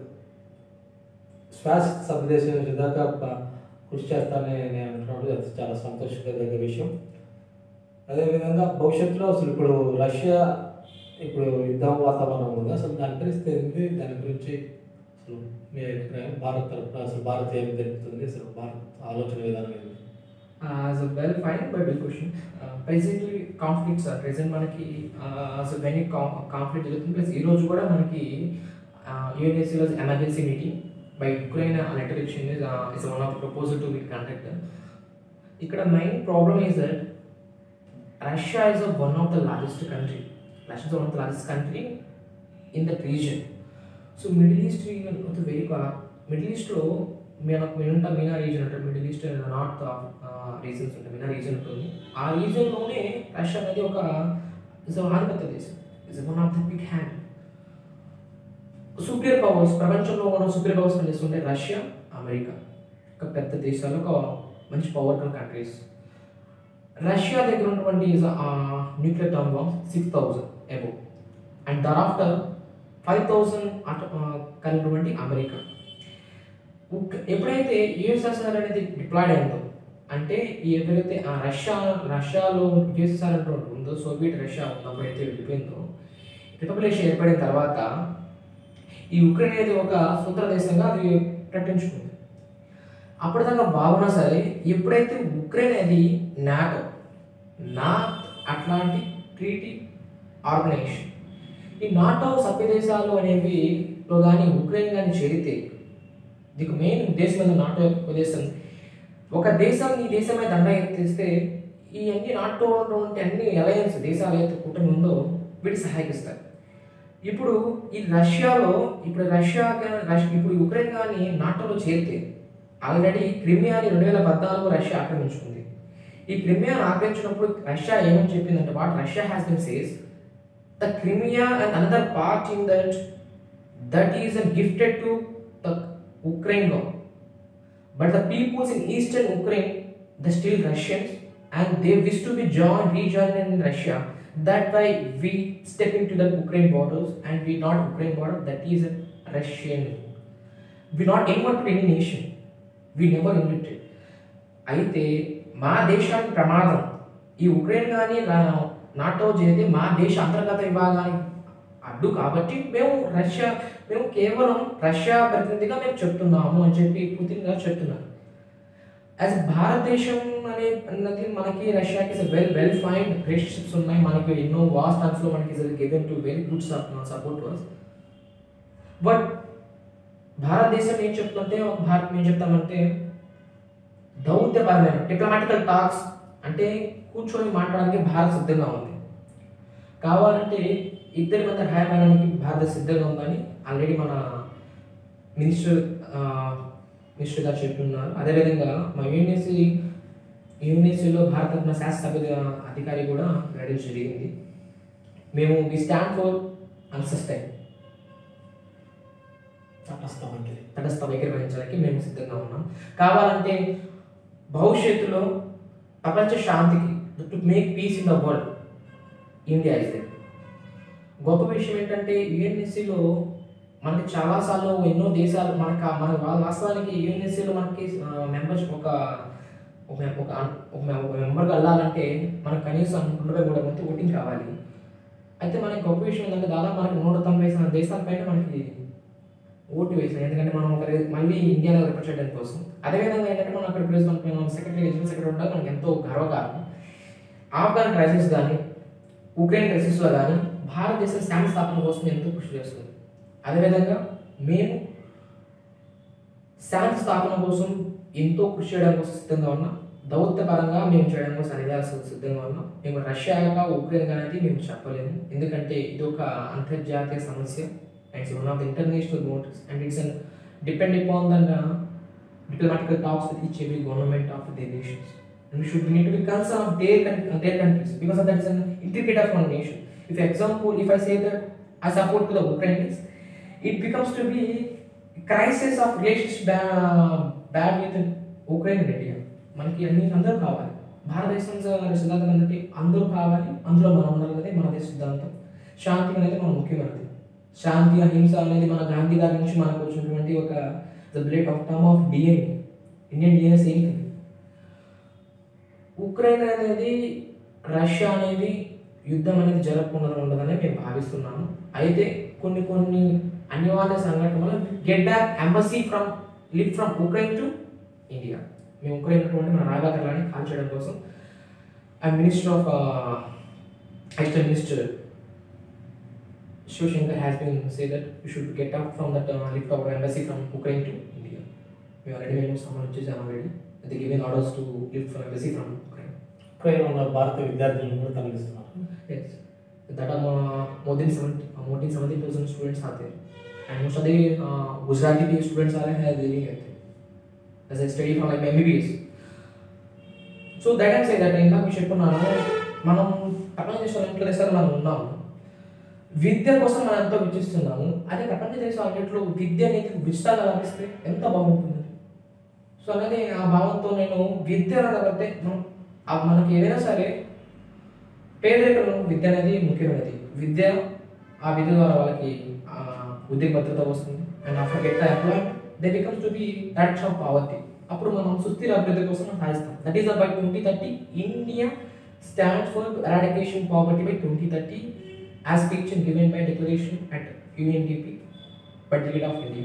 శ్వాస సభ్య దేశం వచ్చేదాకా ప- కృషి చేస్తానని నేను అంటున్నాడు అది చాలా సంతోషకరమైన విషయం అదేవిధంగా భవిష్యత్తులో అసలు ఇప్పుడు రష్యా ఇప్పుడు యుద్ధ వాతావరణం ఉంది అసలు దాని పరిస్థితి ఏంటి దాని గురించి అసలు మీ అభిప్రాయం భారత్ తరఫున అసలు భారత్ ఏమి జరుగుతుంది అసలు భారత్ ఆలోచన విధానం ఏంటి as a well fine but big question uh, presently conflicts are present మనకి అసలు వెనీ కాన్ఫ్లిక్ట్ జరుగుతుంది ప్లస్ ఈ రోజు కూడా మనకి యూఎన్ఎస్సీలో emergency meeting by Ukraine letter ఇచ్చింది is one of proposal to be conduct ఇక్కడ main problem is that Russia is one of the largest country Russia is one of the largest country in that region so middle east region very middle ఈస్ట్లో మనకు మినంతా MENA region ఉంటుంది middle east and north regions ఉంటాయి MENA region ఉంటుంది ఆ రీజన్లోనే Russia అనేది ఒక is ఆధిపత్య దేశం is one of the big hand superior powers ప్రపంచంలో మనం సుపీరియర్ పవర్స్ పనిచేస్తుంటే రష్యా అమెరికా ఒక పెద్ద దేశాలు ఒక మంచి పవర్ఫుల్ కంట్రీస్ రష్యా దగ్గర ఉన్నటువంటి nuclear term bombs six thousand above and thereafter five thousand కలిగినటువంటి అమెరికా ఉక్- ఎప్పుడైతే యుఎస్ఎస్ఆర్ అనేది డిప్లాయిడ్ అయిందో అంటే ఎవరైతే ఆ రష్యా రష్యాలో యుఎస్ఎస్ఆర్ అంటూ ఉందో సోవియట్ రష్యా ఉన్నప్పుడు అయితే వెళ్ళిపోయిందో రిపబ్లిక్ ఏర్పడిన తర్వాత ఈ ఉక్రెయిన్ అనేది ఒక స్వతంత్ర దేశంగా అది ప్రకటించుకుంది అప్పటిదాకా బాగున్నా సరే ఎప్పుడైతే ఉక్రెయిన్ అనేది NATO North Atlantic Treaty Organization ఈ నాటో సభ్య దేశాలు అనేవి లో కానీ ఉక్రెయిన్ కానీ చేరితే దీనికి మెయిన్ ఉద్దేశం ఏంటో నాటో యొక్క ఉద్దేశం ఒక దేశం ఈ దేశమే దండ ఎత్తిస్తే ఈ అన్ని నాటోలో ఉంటే అన్ని అలయన్స్ దేశాలు అయితే కూటమి ఉందో వీటి సహాయకిస్తారు ఇప్పుడు ఈ రష్యాలో ఇప్పుడు రష్యా గా- రష్- ఇప్పుడు ఉక్రెయిన్ కానీ నాటోలో చేరితే ఆల్రెడీ క్రిమియాని రెండు వేల పద్నాలుగు రష్యా ఆక్రమించుకుంది ఈ క్రిమియాను ఆక్రమించినప్పుడు రష్యా ఏమని చెప్పిందంటే what Russia has been says the Crimea and another part in that that is gifted to the Ukraine లో but the peoples in eastern Ukraine the still Russians and they wish to be join rejoin in Russia that why we step in to the Ukraine borders and we not Ukraine border that is Russian we not inverted any nation we never invaded అయితే మా దేశానికి ప్రమాదం ఈ Ukraine కానీ NATO చేస్తే మా దేశ అంతర్గత విభాగానికి అడ్డు కాబట్టి మేము రష్యా మేము కేవలం రష్యా ప్రతినిధిగా మేము చెప్తున్నాము అని చెప్పి పుతిన్ గారు చెప్తున్నారు యాజ్ భారతదేశం అనే అన్నది మనకి రష్యాకి వెల్ వెల్ ఫైన్ రిలేషన్షిప్స్ ఉన్నాయి మనకి ఎన్నో వాస్ టైమ్స్లో మనకి given to very good support was but భారతదేశం ఏం చెప్తుంటే ఒక భారత్ ఏం చెప్తామంటే దౌత్యపరమైన డిప్లొమాటికల్ టాక్స్ అంటే కూర్చొని మాట్లాడడానికి భారత్ సిద్ధంగా ఉంది కావాలంటే ఇద్దరి మధ్య రాయబారానికి భారత సిద్ధంగా ఉందని ఆల్రెడీ మన మినిస్టర్ మినిస్టర్ గారు చెప్తున్నారు అదేవిధంగా మా యూనివర్సిటీ యూనివర్సిటీలో భారత రత్న శాస్త్రసభ్య అధికారి కూడా వేయడం జరిగింది మేము వి స్టాండ్ ఫర్ అన్సస్టైన్ తటస్థ వంటిది తటస్థ వైఖరి వహించడానికి మేము సిద్ధంగా ఉన్నాం కావాలంటే భవిష్యత్తులో ప్రపంచ శాంతికి to make peace in the world India is there గొప్ప విషయం ఏంటంటే యుఎన్ఎస్సిలో మనకి చాలాసార్లు ఎన్నో దేశాలు మనకు మన వా- వాస్తవానికి యుఎన్ఎస్సిలో మనకి మెంబర్స్ ఒక ఒక ఒక ఒక మెంబర్గా వెళ్ళాలంటే మనకు కనీసం నూట మూడు మంది ఓటింగ్ కావాలి అయితే మనకి గొప్ప విషయం ఏంటంటే దాదాపు మనకి నూట తొంభై శాతం దేశాలపైన మనకి ఓటు వేసాం ఎందుకంటే మనం ఒక రే- మళ్ళీ ఇండియాలో రిప్రజెంట్ చేయడం కోసం అదేవిధంగా ఏంటంటే మనం అక్కడ ప్రెసిడెంట్ మనం సెక్రటరీ జనరల్ సెక్రటరీ ఉండాలి మనకి ఎంతో గర్వకారణం ఆఫ్ఘన్ క్రైసిస్ కానీ ఉక్రెయిన్ క్రైసిస్లో కానీ భారతదేశం శాంతి స్థాపన కోసం ఎంతో కృషి చేస్తుంది అదేవిధంగా మేము శాంతి స్థాపన కోసం ఎంతో కృషి చేయడం కోసం సిద్ధంగా ఉన్నాం దౌత్యపరంగా మేము చేయడం కోసం అనేది సిద్ధంగా ఉన్నాం మేము రష్యాగా ఉక్రెయిన్ అనేది మేము చెప్పలేము ఎందుకంటే ఇది ఒక అంతర్జాతీయ సమస్య and it's one of the international motives and it's an depend upon the uh, diplomatical talks with each every government of their nations. And we should need to be concerned of their, coun- uh, their countries because of that is an intricate of one nation. If example, if I say that I support to the Ukrainians, it becomes to be crisis of relationship bad, bad with Ukraine and India. మనకి అన్ని అందరూ కావాలి భారతదేశం స- సిద్ధాంతం ఏంటంటే అందరూ కావాలి అందులో మనం ఉండాలి అనేది మన దేశ సిద్ధాంతం శాంతి అనేది మన ముఖ్యమైనది శాంతి అహింస అనేది మన గాంధీ గారి నుంచి మనకు వచ్చినటువంటి ఒక the blade of term of DNA Indian DNA same thing Ukraine అనేది రష్యా అనేది యుద్ధం అనేది జరగకుండా ఉండదని మేము భావిస్తున్నాము అయితే కొన్ని కొన్ని అనివార్య సంఘటన వల్ల get back embassy from lift from Ukraine to India మేము ఉక్రెయిన్ ఉన్నటువంటి మన రాగాకర్లాన్ని కాల్ చేయడం కోసం I minister of external minister Shivshankar has been say that we should get out from that uh, lift our embassy from Ukraine to India. We already మేము someone వచ్చేసాం already. They given orders to lift from embassy from Ukraine. Ukraine ఉన్న భారత విద్యార్థులను కూడా తరలిస్తున్నారు Yes. That are uh, more than 70, uh, more than 70,000 students are there. And most of the uh, Gujarati PA students are here living at there. As I study from like MBBS. So that and say that ఇందాక మీకు చెప్పున్నాను మనం ప్రపంచ దేశాలు ఎట్లా దేశాలు మనం ఉన్నాము విద్య కోసం మనం ఎంతో విచిస్తున్నాము అదే ప్రపంచ దేశాలు అన్నింటిలో విద్య అనేది ఉచితంగా లభిస్తే ఎంత బాగుంటుంది సో అలాగే ఆ భావంతో నేను విద్య అనకపోతే మనం ఆ మనకి ఏదైనా సరే పేదరికంలో విద్య అనేది ముఖ్యమైనది విద్య ఆ విద్య ద్వారా వాళ్ళకి ఆ, ఉద్యోగ భద్రత వస్తుంది and after get the employment they becomes to be doctor of poverty అప్పుడు మనం సుస్థిర అభివృద్ధి కోసం మనం సాధిస్తాం that is by twenty thirty India stand for eradication poverty by twenty thirty as picture given by declaration at UNDP budget of India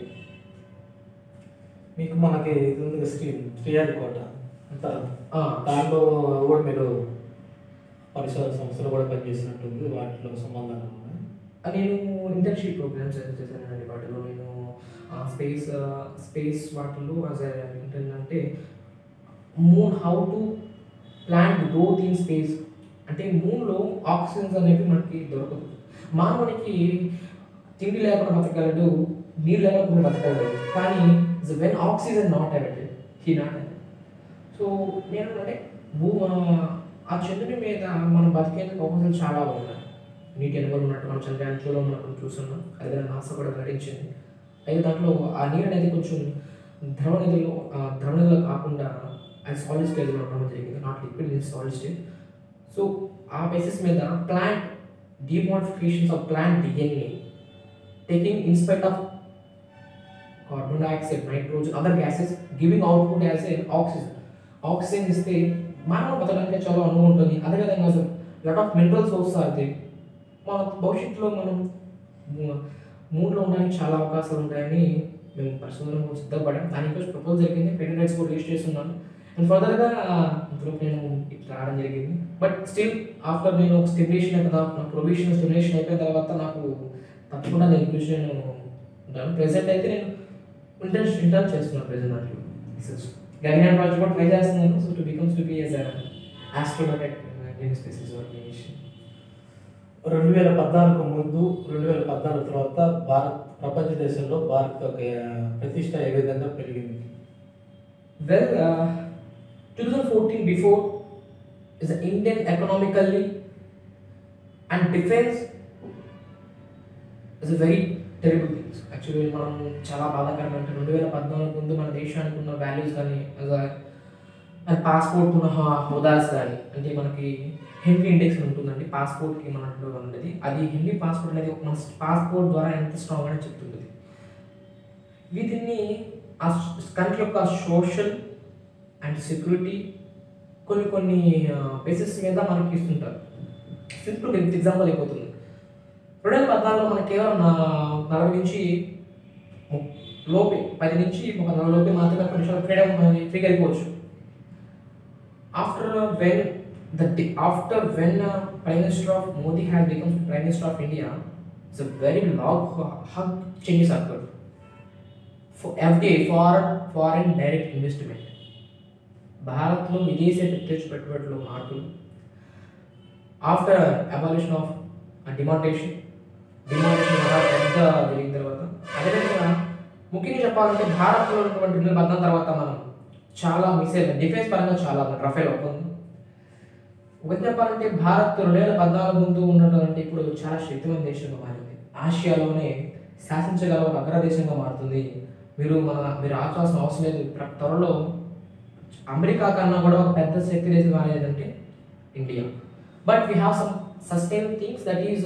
మీకు మనకి ఇది ఉంది కదా స్క్రీన్ శ్రీహరికోట అంటారు దాంట్లో కూడా మీరు పరిశోధన సంస్థలు కూడా పనిచేసినట్టుంది వాటిలో సంబంధాలు ఉన్నాయి నేను ఇంటర్న్షిప్ ప్రోగ్రామ్స్ చేశానండి వాటిలో నేను స్పేస్ స్పేస్ వాటిలో యాజ్ ఏంటంటే moon how to plant growth in space అంటే మూన్లో ఆక్సిజన్స్ అనేవి మనకి దొరకదు మానవునికి తిండి లేకుండా బతకగలడు నీళ్ళు లేకుండా బతకగలడు కానీ when oxygen not available he not so నేను అంటే భూ ఆ చంద్రుని మీద మనం బతికేందుకు అవకాశాలు చాలా ఉన్నాయి నీటి అనుభవం ఉన్నట్టు మనం చంద్రయాన్ టూలో మనం చూస్తున్నాం అదే నాసా కూడా ప్రకటించింది అయితే దాంట్లో ఆ నీరు అనేది కొంచెం ద్రవ నిధిలో ఆ ద్రవ నిధిలో కాకుండా అది సాలిడ్ స్టేజ్లో ఉండడం జరిగింది not liquid in solid stage so ఆ బేసిస్ మీద plant the modifications of plant DNA taking inspect of carbon dioxide nitrogen other gases giving output as a oxygen oxygen ఇస్తే మానవ బతకడానికి చాలా అనువు ఉంటుంది అదేవిధంగా లాట్ ఆఫ్ మినరల్ సోర్స్ అది మన భవిష్యత్తులో మనం మూ- మూడులో ఉండడానికి చాలా అవకాశాలు ఉంటాయని మేము పరిశోధన సిద్ధపడాం దానికోసం ప్రపోజ్ జరిగింది పెయింట్ రైట్స్ కూడా లిస్ట్ చేస్తున్నాను అండ్ ఫర్దర్గా ఇందులో నేను ఇట్లా రావడం జరిగింది బట్ స్టిల్ ఆఫ్టర్ నేను ఒక స్టిమ్యులేషన్ అయిన తర్వాత నా ప్రొవిషన్ స్టిమ్యులేషన్ అయిపోయిన తర్వాత నాకు తప్పకుండా నేను ఇంక్లూషన్ ఉంటాను ప్రెసెంట్ అయితే నేను ఇంటర్న్ ఇంటర్న్ చేస్తున్నాను ప్రెసెంట్ దాంట్లో రీసెర్చ్ గగన్ ప్రాజెక్ట్ కూడా ట్రై చేస్తున్నాను so to becomes to be as astronaut Indian spaces organization రెండు వేల పద్నాలుగు ముందు రెండు వేల పద్నాలుగు తర్వాత భారత్ ప్రపంచ దేశంలో భారత్ యొక్క ప్రతిష్ట ఏ విధంగా పెరిగింది Well, uh, 2014 before is the Indian economically and defense is a very terrible thing. Actually మనం చాలా బాధాకరం అంటే రెండు వేల పద్నాలుగు ముందు మన దేశానికి ఉన్న వాల్యూస్ కానీ అండ్ పాస్పోర్ట్ ఉన్న హా- హోదాస్ కానీ అంటే మనకి హెన్రీ ఇండెక్స్ అని ఉంటుందండి పాస్పోర్ట్కి మన ఉండేది అది హెన్రీ పాస్పోర్ట్ అనేది ఒక మన పాస్పోర్ట్ ద్వారా ఎంత స్ట్రాంగ్ అని చెప్తుంది వీటిని ఆ కంట్రీ యొక్క సోషల్ అండ్ సెక్యూరిటీ కొన్ని కొన్ని బేసిస్ మీద మనకి ఇస్తుంటారు సింపుల్ ఎగ్జాంపుల్ అయిపోతుంది రెండు వేల పద్నాలుగులో మనకి కేవలం నా- నలభై నుంచి ము- లోపే పది నుంచి ఒక నలభై లోపే మాత్రమే కొన్ని నిమిషాలు ఫ్రీడమ్ ఫ్రీగా వెళ్ళిపోవచ్చు after when the after when prime minister of Modi has become prime minister of India it's a very large huge changes అక్కడ for FDI foreign foreign direct investment భారత్లో విదేశీ ప్రత్యక్ష పెట్టుబడులు మార్పులు after abolition of demonetization demonetization ద్వారా పెద్ద జరిగిన తర్వాత అదేవిధంగా ముఖ్యంగా చెప్పాలి చెప్పాలంటే భారత్లో ఉన్నటువంటి రెండు వేల పద్నాలుగు తర్వాత మనం చాలా మిసైల్ డిఫెన్స్ పరంగా చాలా రఫేల్ ఒప్పందం ఒకటి చెప్పాలంటే భారత్ రెండు వేల పద్నాలుగు ముందు ఉన్నటువంటి ఇప్పుడు చాలా శక్తివంత దేశంగా మారింది ఆసియాలోనే శాసించగల ఒక అగ్రదేశంగా మారుతుంది మీరు మన మీరు ఆచాల్సిన అవసరం లేదు ప్ర- త్వరలో అమెరికా కన్నా కూడా ఒక పెద్ద శక్తి దేశం మారేదంటే India but we have some sustain things that is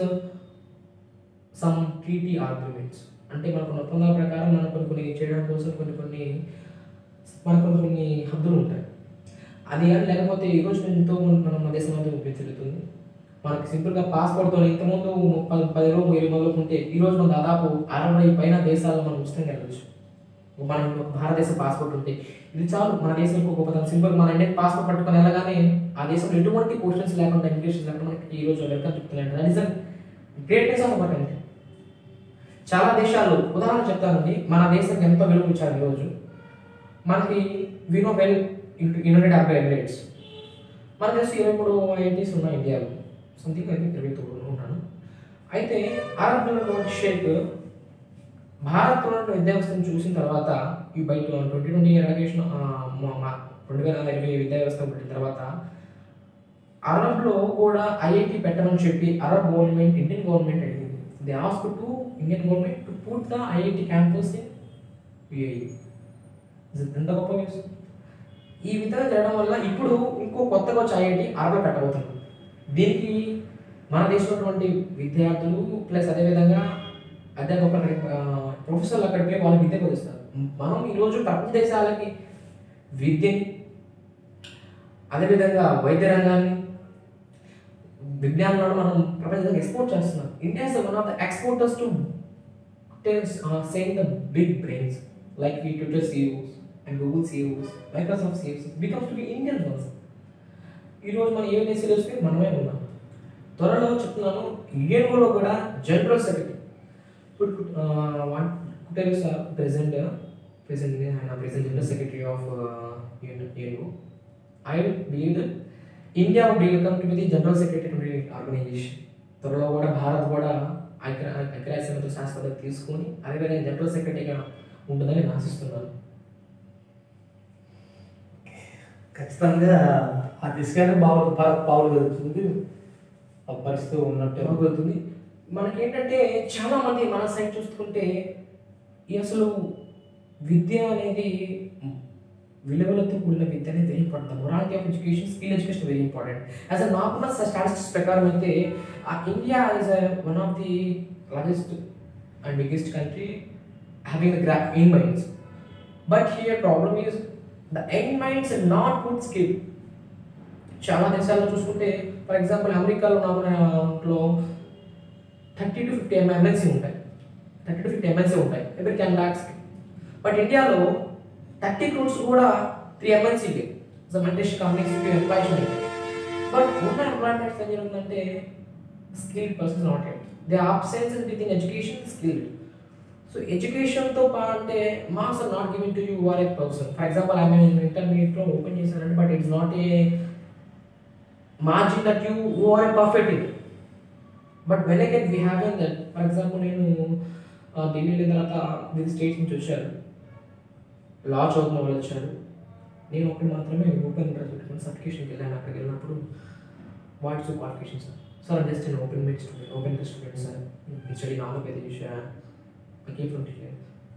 some treaty arguments అంటే మనకు ఒప్పందాల ప్రకారం మనం కొన్ని కొన్ని చేయడం కోసం కొన్ని కొన్ని మనకు కొన్ని కొన్ని హద్దులు ఉంటాయి అది కానీ లేకపోతే ఈ రోజు ఎంతో మనం మన దేశం అంతా ఉపయోగించగలుగుతుంది మనకి సింపుల్గా పాస్పోర్ట్తో ఇంతకుముందు పది పది రోజులు ఇరవై మొదలుకుంటే ఈ రోజు మనం దాదాపు అరవై పైన దేశాల్లో మనం ఉచితంగా వెళ్ళచ్చు మనం భారతదేశ పాస్పోర్ట్ ఉంటే ఇది చాలు మన దేశంలో గొప్పతనం సింపుల్ మన ఇండియన్ పాస్పోర్ట్ పట్టుకొని వెళ్ళగానే ఆ దేశంలో ఎటువంటి క్వశ్చన్స్ లేకుండా ఇమిగ్రేషన్ లేకుండా మనకి ఈ రోజు వెల్కమ్ చెప్తున్నాను that is greatness of our country చాలా దేశాలు ఉదాహరణ చెప్తానండి మన దేశానికి ఎంతో విలువ ఇచ్చారు ఈరోజు మనకి వినో వెల్ యునైటెడ్ అరబ్ ఎమిరేట్స్ మనకు తెలిసి ఇరవై మూడు ఐఐటీస్ ఉన్నాయి ఇండియాలో సంథింగ్ అయితే ఇరవై తొమ్మిది ఉన్నాను అయితే అరబ్ ఉన్నటువంటి షేక్ భారత్ ఉన్నటువంటి విద్యావ్యవస్థను చూసిన తర్వాత ఈ బయట ట్వంటీ ట్వంటీ ఎలకేషన్ రెండు వేల ఇరవై విద్యా వ్యవస్థ పుట్టిన తర్వాత అరబ్లో కూడా ఐఐటి పెట్టమని చెప్పి అరబ్ గవర్నమెంట్ ఇండియన్ గవర్నమెంట్ అడిగింది they ask to Indian government to put the IIT campus in UAE ఎంత గొప్ప న్యూస్ ఈ విధంగా చేయడం వల్ల ఇప్పుడు ఇంకో కొత్తగా వచ్చే ఐఐటి అరబ్ పెట్టబోతున్నారు దీనికి మన దేశంలో ఉన్నటువంటి విద్యార్థులు ప్లస్ అదేవిధంగా అధ్యాపకులు అక్కడ ప్రొఫెసర్లు అక్కడ పోయి వాళ్ళకి విద్య బోధిస్తారు మనం ఈరోజు ప్రపంచ దేశాలకి విద్యని అదేవిధంగా వైద్య రంగాన్ని విజ్ఞానంలో మనం ప్రపంచానికి ఎక్స్పోర్ట్ చేస్తున్నాం India is one of the exporters to same the big brains like ఈ Twitter CEOs and Google CEOs Microsoft CEOs becomes to be Indian ones ఈరోజు మనం ఏ దేశాలు వస్తే మనమే ఉన్నాం త్వరలో చెప్తున్నాను ఇండియన్లో కూడా జనరల్ సెక్రటరీ ఇప్పుడు కుటేరియస్ ప్రెసిడెంట్ ప్రెసిడెంట్ ఆయన president general secretary of UNO I believe that India become to be the general secretary organisation త్వరలో కూడా భారత్ కూడా ఐక్య ఐక్యరాజ్యసమితి శాశ్వత తీసుకొని అదేవిధంగా జనరల్ సెక్రటరీగా ఉంటుందని నేను ఆశిస్తున్నాను ఖచ్చితంగా ఆ దిశగానే బావులు భారత్ పావులు జరుగుతుంది ఆ పరిస్థితి ఉన్నట్టే జరుగుతుంది మనకేంటంటే చాలా మంది మన సైడ్ చూసుకుంటే ఈ అసలు విద్య అనేది విలువలతో కూడిన విద్య అనేది very important morality of education skill education very important as a నాకున్న స్టాటిస్టిక్స్ ప్రకారం అయితే India is one of the largest and biggest country having the grain minds but here problem is the end minds not good skill చాలా దేశాల్లో చూసుకుంటే for example అమెరికాలో నాకు దాంట్లో thirty to fifty MLC ఉంటాయి thirty to fifty MLC ఉంటాయి ఎవరి ten ల్యాక్స్కి బట్ ఇండియాలో థర్టీ క్రోర్స్ కూడా త్రీ ఎంఎల్సీకి మల్టీష్ కంపెనీస్ ఎంప్లాయీస్ ఉన్నాయి బట్ ఉన్న ఎంప్లాయ్మెంట్స్ ఏం జరుగుతుందంటే skill persons not at they absence with in education skill so ఎడ్యుకేషన్తో పాటు అంటే marks are not giving to you are a person for example I mean ఇంటర్మీడియట్లో ఓపెన్ చేశానంటే but it's not a margin that you are a perfect in but when again we have an that for example నేను ఆ, ఢిల్లీ వెళ్ళిన తర్వాత వివిధ states నుంచి వచ్చారు లా చదువుకున్న వాళ్ళు వచ్చారు నేను ఒకటి మాత్రమే ఓపెన్ ఇంట్రెస్ట్ పెట్టుకుని సర్టిఫికేషన్కి వెళ్ళాను అక్కడికి వెళ్ళినప్పుడు what's qualification sir sir just నేను ఓపెన్ మేట్ స్టూడెంట్ ओपन के स्टूडेंट सर स्टडी नाम पे दिशा आई केम फ्रॉम टिकट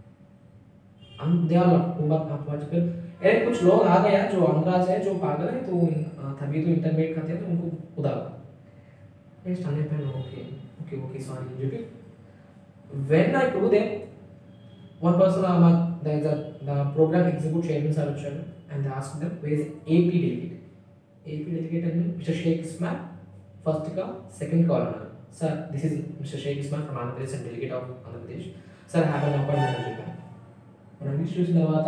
हम दे आर लॉजिकल अरे कुछ लोग आ गया जो अंधराज है जो पागल है तो अ, तभी तो इंटरमीडिएट खाते हैं तो उनको उदार मैं स्टैंड पे ओके ओके ओके सॉरी जो कि when I told them one person uh, the, the the program executive chairman sir వచ్చారు and they asked them where is AP delegate AP delegate and Mr. Sheikh Ismail first call second call అన్నారు sir this is mister Sheikh Isman from Andhra Pradesh and delegate of Andhra Pradesh sir have an appointment అని చెప్పాను మనం list చూసిన తర్వాత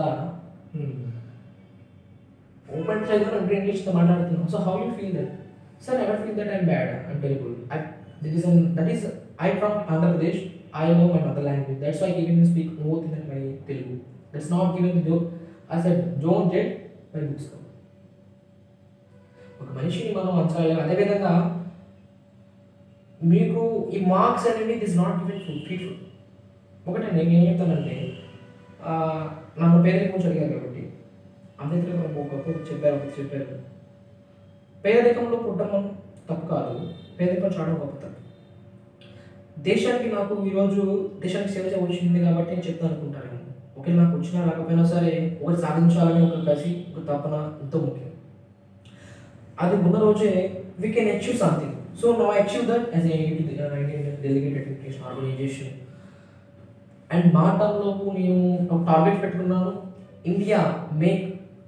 open ట్రైజర్ అంటే ఇంగ్లీష్తో మాట్లాడుతున్నాం so how you feel that sir I feel that I'm bad I'm terrible I did is that is I from Andhra Pradesh I know my mother language that's why giving speak more than my Telugu that's not giving joke I said don't get my books ఒక మనిషిని మనం అంచనా అదేవిధంగా మీకు ఈ marks అనేవి it is not given food free food ఒకటే నేను ఏం చెప్తానంటే ఆ, నన్ను పేదరికం గురించి అడిగారు కాబట్టి అంబేద్కర్ గారు ఒకప్పుడు చెప్పారు ఒకటి చెప్పారు పేదరికంలో పుట్టడం తప్పు కాదు పేదరికం చావడం గొప్ప తప్పు దేశానికి నాకు ఈరోజు దేశానికి సేవ చేయ వచ్చింది కాబట్టి నేను చెప్తాను అనుకుంటాను ఒకవేళ నాకు వచ్చినా రాకపోయినా సరే ఒకటి సాధించాలని ఒక కసి ఒక తపన ఎంతో ముఖ్యం అది ఉన్న రోజే we can achieve something so no achieve that as Indian delegated education organisation and మా టర్మ్లో నేను ఒక టార్గెట్ పెట్టుకున్నాను India make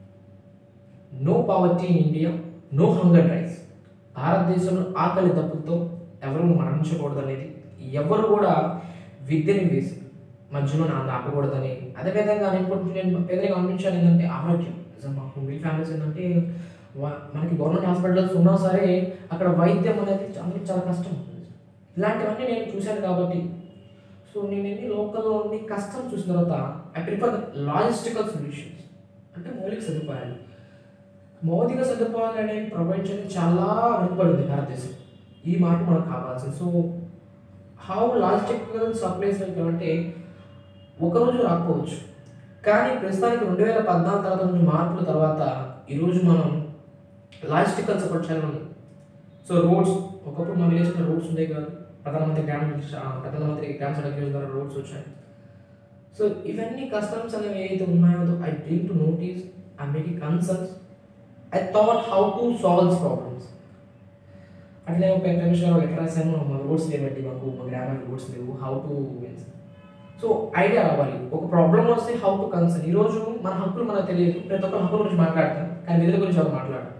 no poverty in India no hunger rice భారతదేశంలో ఆకలి దప్పులతో ఎవరు మరణించకూడదు అనేది ఎవరు కూడా విద్యని వేసి మధ్యలో నా ఆపకూడదని అదేవిధంగా నేను ఇప్పుడు నేను పేదరికం గమనించాను ఏంటంటే ఆరోగ్యం నిజం మాకు మిడిల్ ఫ్యామిలీస్ ఏంటంటే వా- మనకి గవర్నమెంట్ హాస్పిటల్స్ ఉన్నా సరే అక్కడ వైద్యం అనేది చాలా చాలా కష్టం ఇలాంటివన్నీ నేను చూశాను కాబట్టి సో నేను ఎన్ని లోకల్లో ఉండి కష్టం చూసిన తర్వాత ఐ ప్రిఫర్ లాజిస్టికల్ సొల్యూషన్స్ అంటే మౌలిక సదుపాయాలు మౌలిక సదుపాయాలు అనేవి ప్రొవైడ్ చేయడం చాలా వెనుకబడింది భారతదేశం ఈ మాట మనకు కావాల్సింది సో హౌ లాజిస్టికల్ సప్లైస్ అంటే ఒకరోజు రాకపోవచ్చు కానీ ప్రస్తుతానికి రెండు వేల పద్నాలుగు తర్వాత నుంచి మార్పుల తర్వాత ఈరోజు మనం లాజిస్టికల్ సపోర్ట్ చేయాలి సో రోడ్స్ ఒకప్పుడు మన విలేజ్లో రోడ్స్ ఉండే కాదు ప్రధానమంత్రి గ్రామ ఆ, ప్రధానమంత్రి గ్రామ సడక్ యోజన ద్వారా రోడ్స్ వచ్చాయి సో ఇవన్నీ కస్టమ్స్ అనేవి ఏవైతే ఉన్నాయో I dream to notice I make concerns I thought how to solve problems అట్లే ఒక ఇంటర్నేషనల్ లెటర్ రాశాను మా రోడ్స్ లేవండి మాకు మా గ్రామానికి రోడ్స్ లేవు హౌ టు సో ఐడియా రావాలి ఒక ప్రాబ్లం వస్తే హౌ టు కన్సర్న్ ఈరోజు మన హక్కులు మనకు తెలియదు ప్రతి ఒక్కరు హక్కుల గురించి మాట్లాడతాం కానీ విధుల గురించి ఎవరు మాట్లాడతాం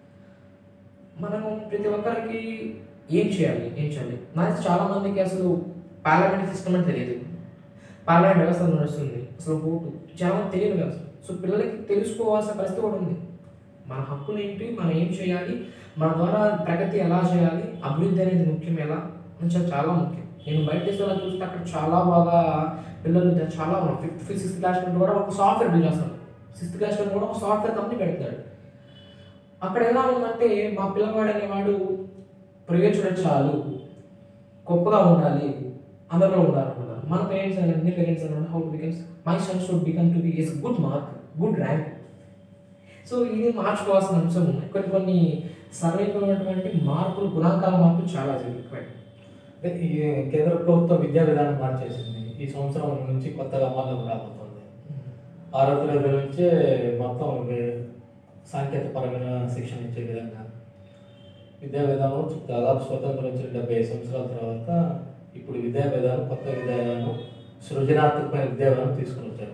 మనము ప్రతి ఒక్కరికి ఏం చేయాలి ఏం చేయాలి నాకు చాలా మందికి అసలు పార్లమెంట్ సిస్టమ్ అని తెలియదు పార్లమెంట్ వ్యవస్థ నడుస్తుంది అసలు ఓటు చాలా మంది తెలియదు వ్యవస్థ సో పిల్లలకి తెలుసుకోవాల్సిన పరిస్థితి కూడా ఉంది మన హక్కులు ఏంటి మనం ఏం చేయాలి మన ద్వారా ప్రగతి ఎలా చేయాలి అభివృద్ధి అనేది ముఖ్యం ఎలా అని చాలా చాలా ముఖ్యం నేను బయట దేశాల్లో చూస్తే అక్కడ చాలా బాగా పిల్లలు ద- చాలా ఉన్నారు ఫిఫ్త్ ఫిఫ్త్ సిక్స్త్ క్లాస్ నుండి కూడా ఒక సాఫ్ట్వేర్ బిల్ చేస్తాడు సిక్స్త్ క్లాస్ నుండి కూడా ఒక సాఫ్ట్వేర్ కంపెనీ పెడతాడు అక్కడ ఎలా ఉందంటే మా పిల్లవాడు అనేవాడు ప్రయోజనం చాలు గొప్పగా ఉండాలి అందరిలో ఉండాలి అనుకున్నారు మన పేరెంట్స్ అన్ని పేరెంట్స్ అన్నారు how becomes my son should become to be is good mark good rank so ఇది మార్చుకోవాల్సిన అంశం ఉన్నాయి కొన్ని కొన్ని సరైనటువంటి మార్పులు గుణాంకాల మార్పులు చాలా జరిగాయి అంటే ఈ కేంద్ర ప్రభుత్వం విద్యా విధానం మార్చేసింది ఈ సంవత్సరం నుంచి కొత్తగా అమల్లోకి రాబోతుంది ఆరో తరగతి నుంచే మొత్తం వే- సాంకేతికపరమైన శిక్షణ ఇచ్చే విధంగా విద్యా విధానం దాదాపు స్వతంత్రం వచ్చిన డెబ్బై ఐదు సంవత్సరాల తర్వాత ఇప్పుడు విద్యా విధానం కొత్త విద్యా విధానం సృజనాత్మకమైన విద్యా విధానం తీసుకుని వచ్చారు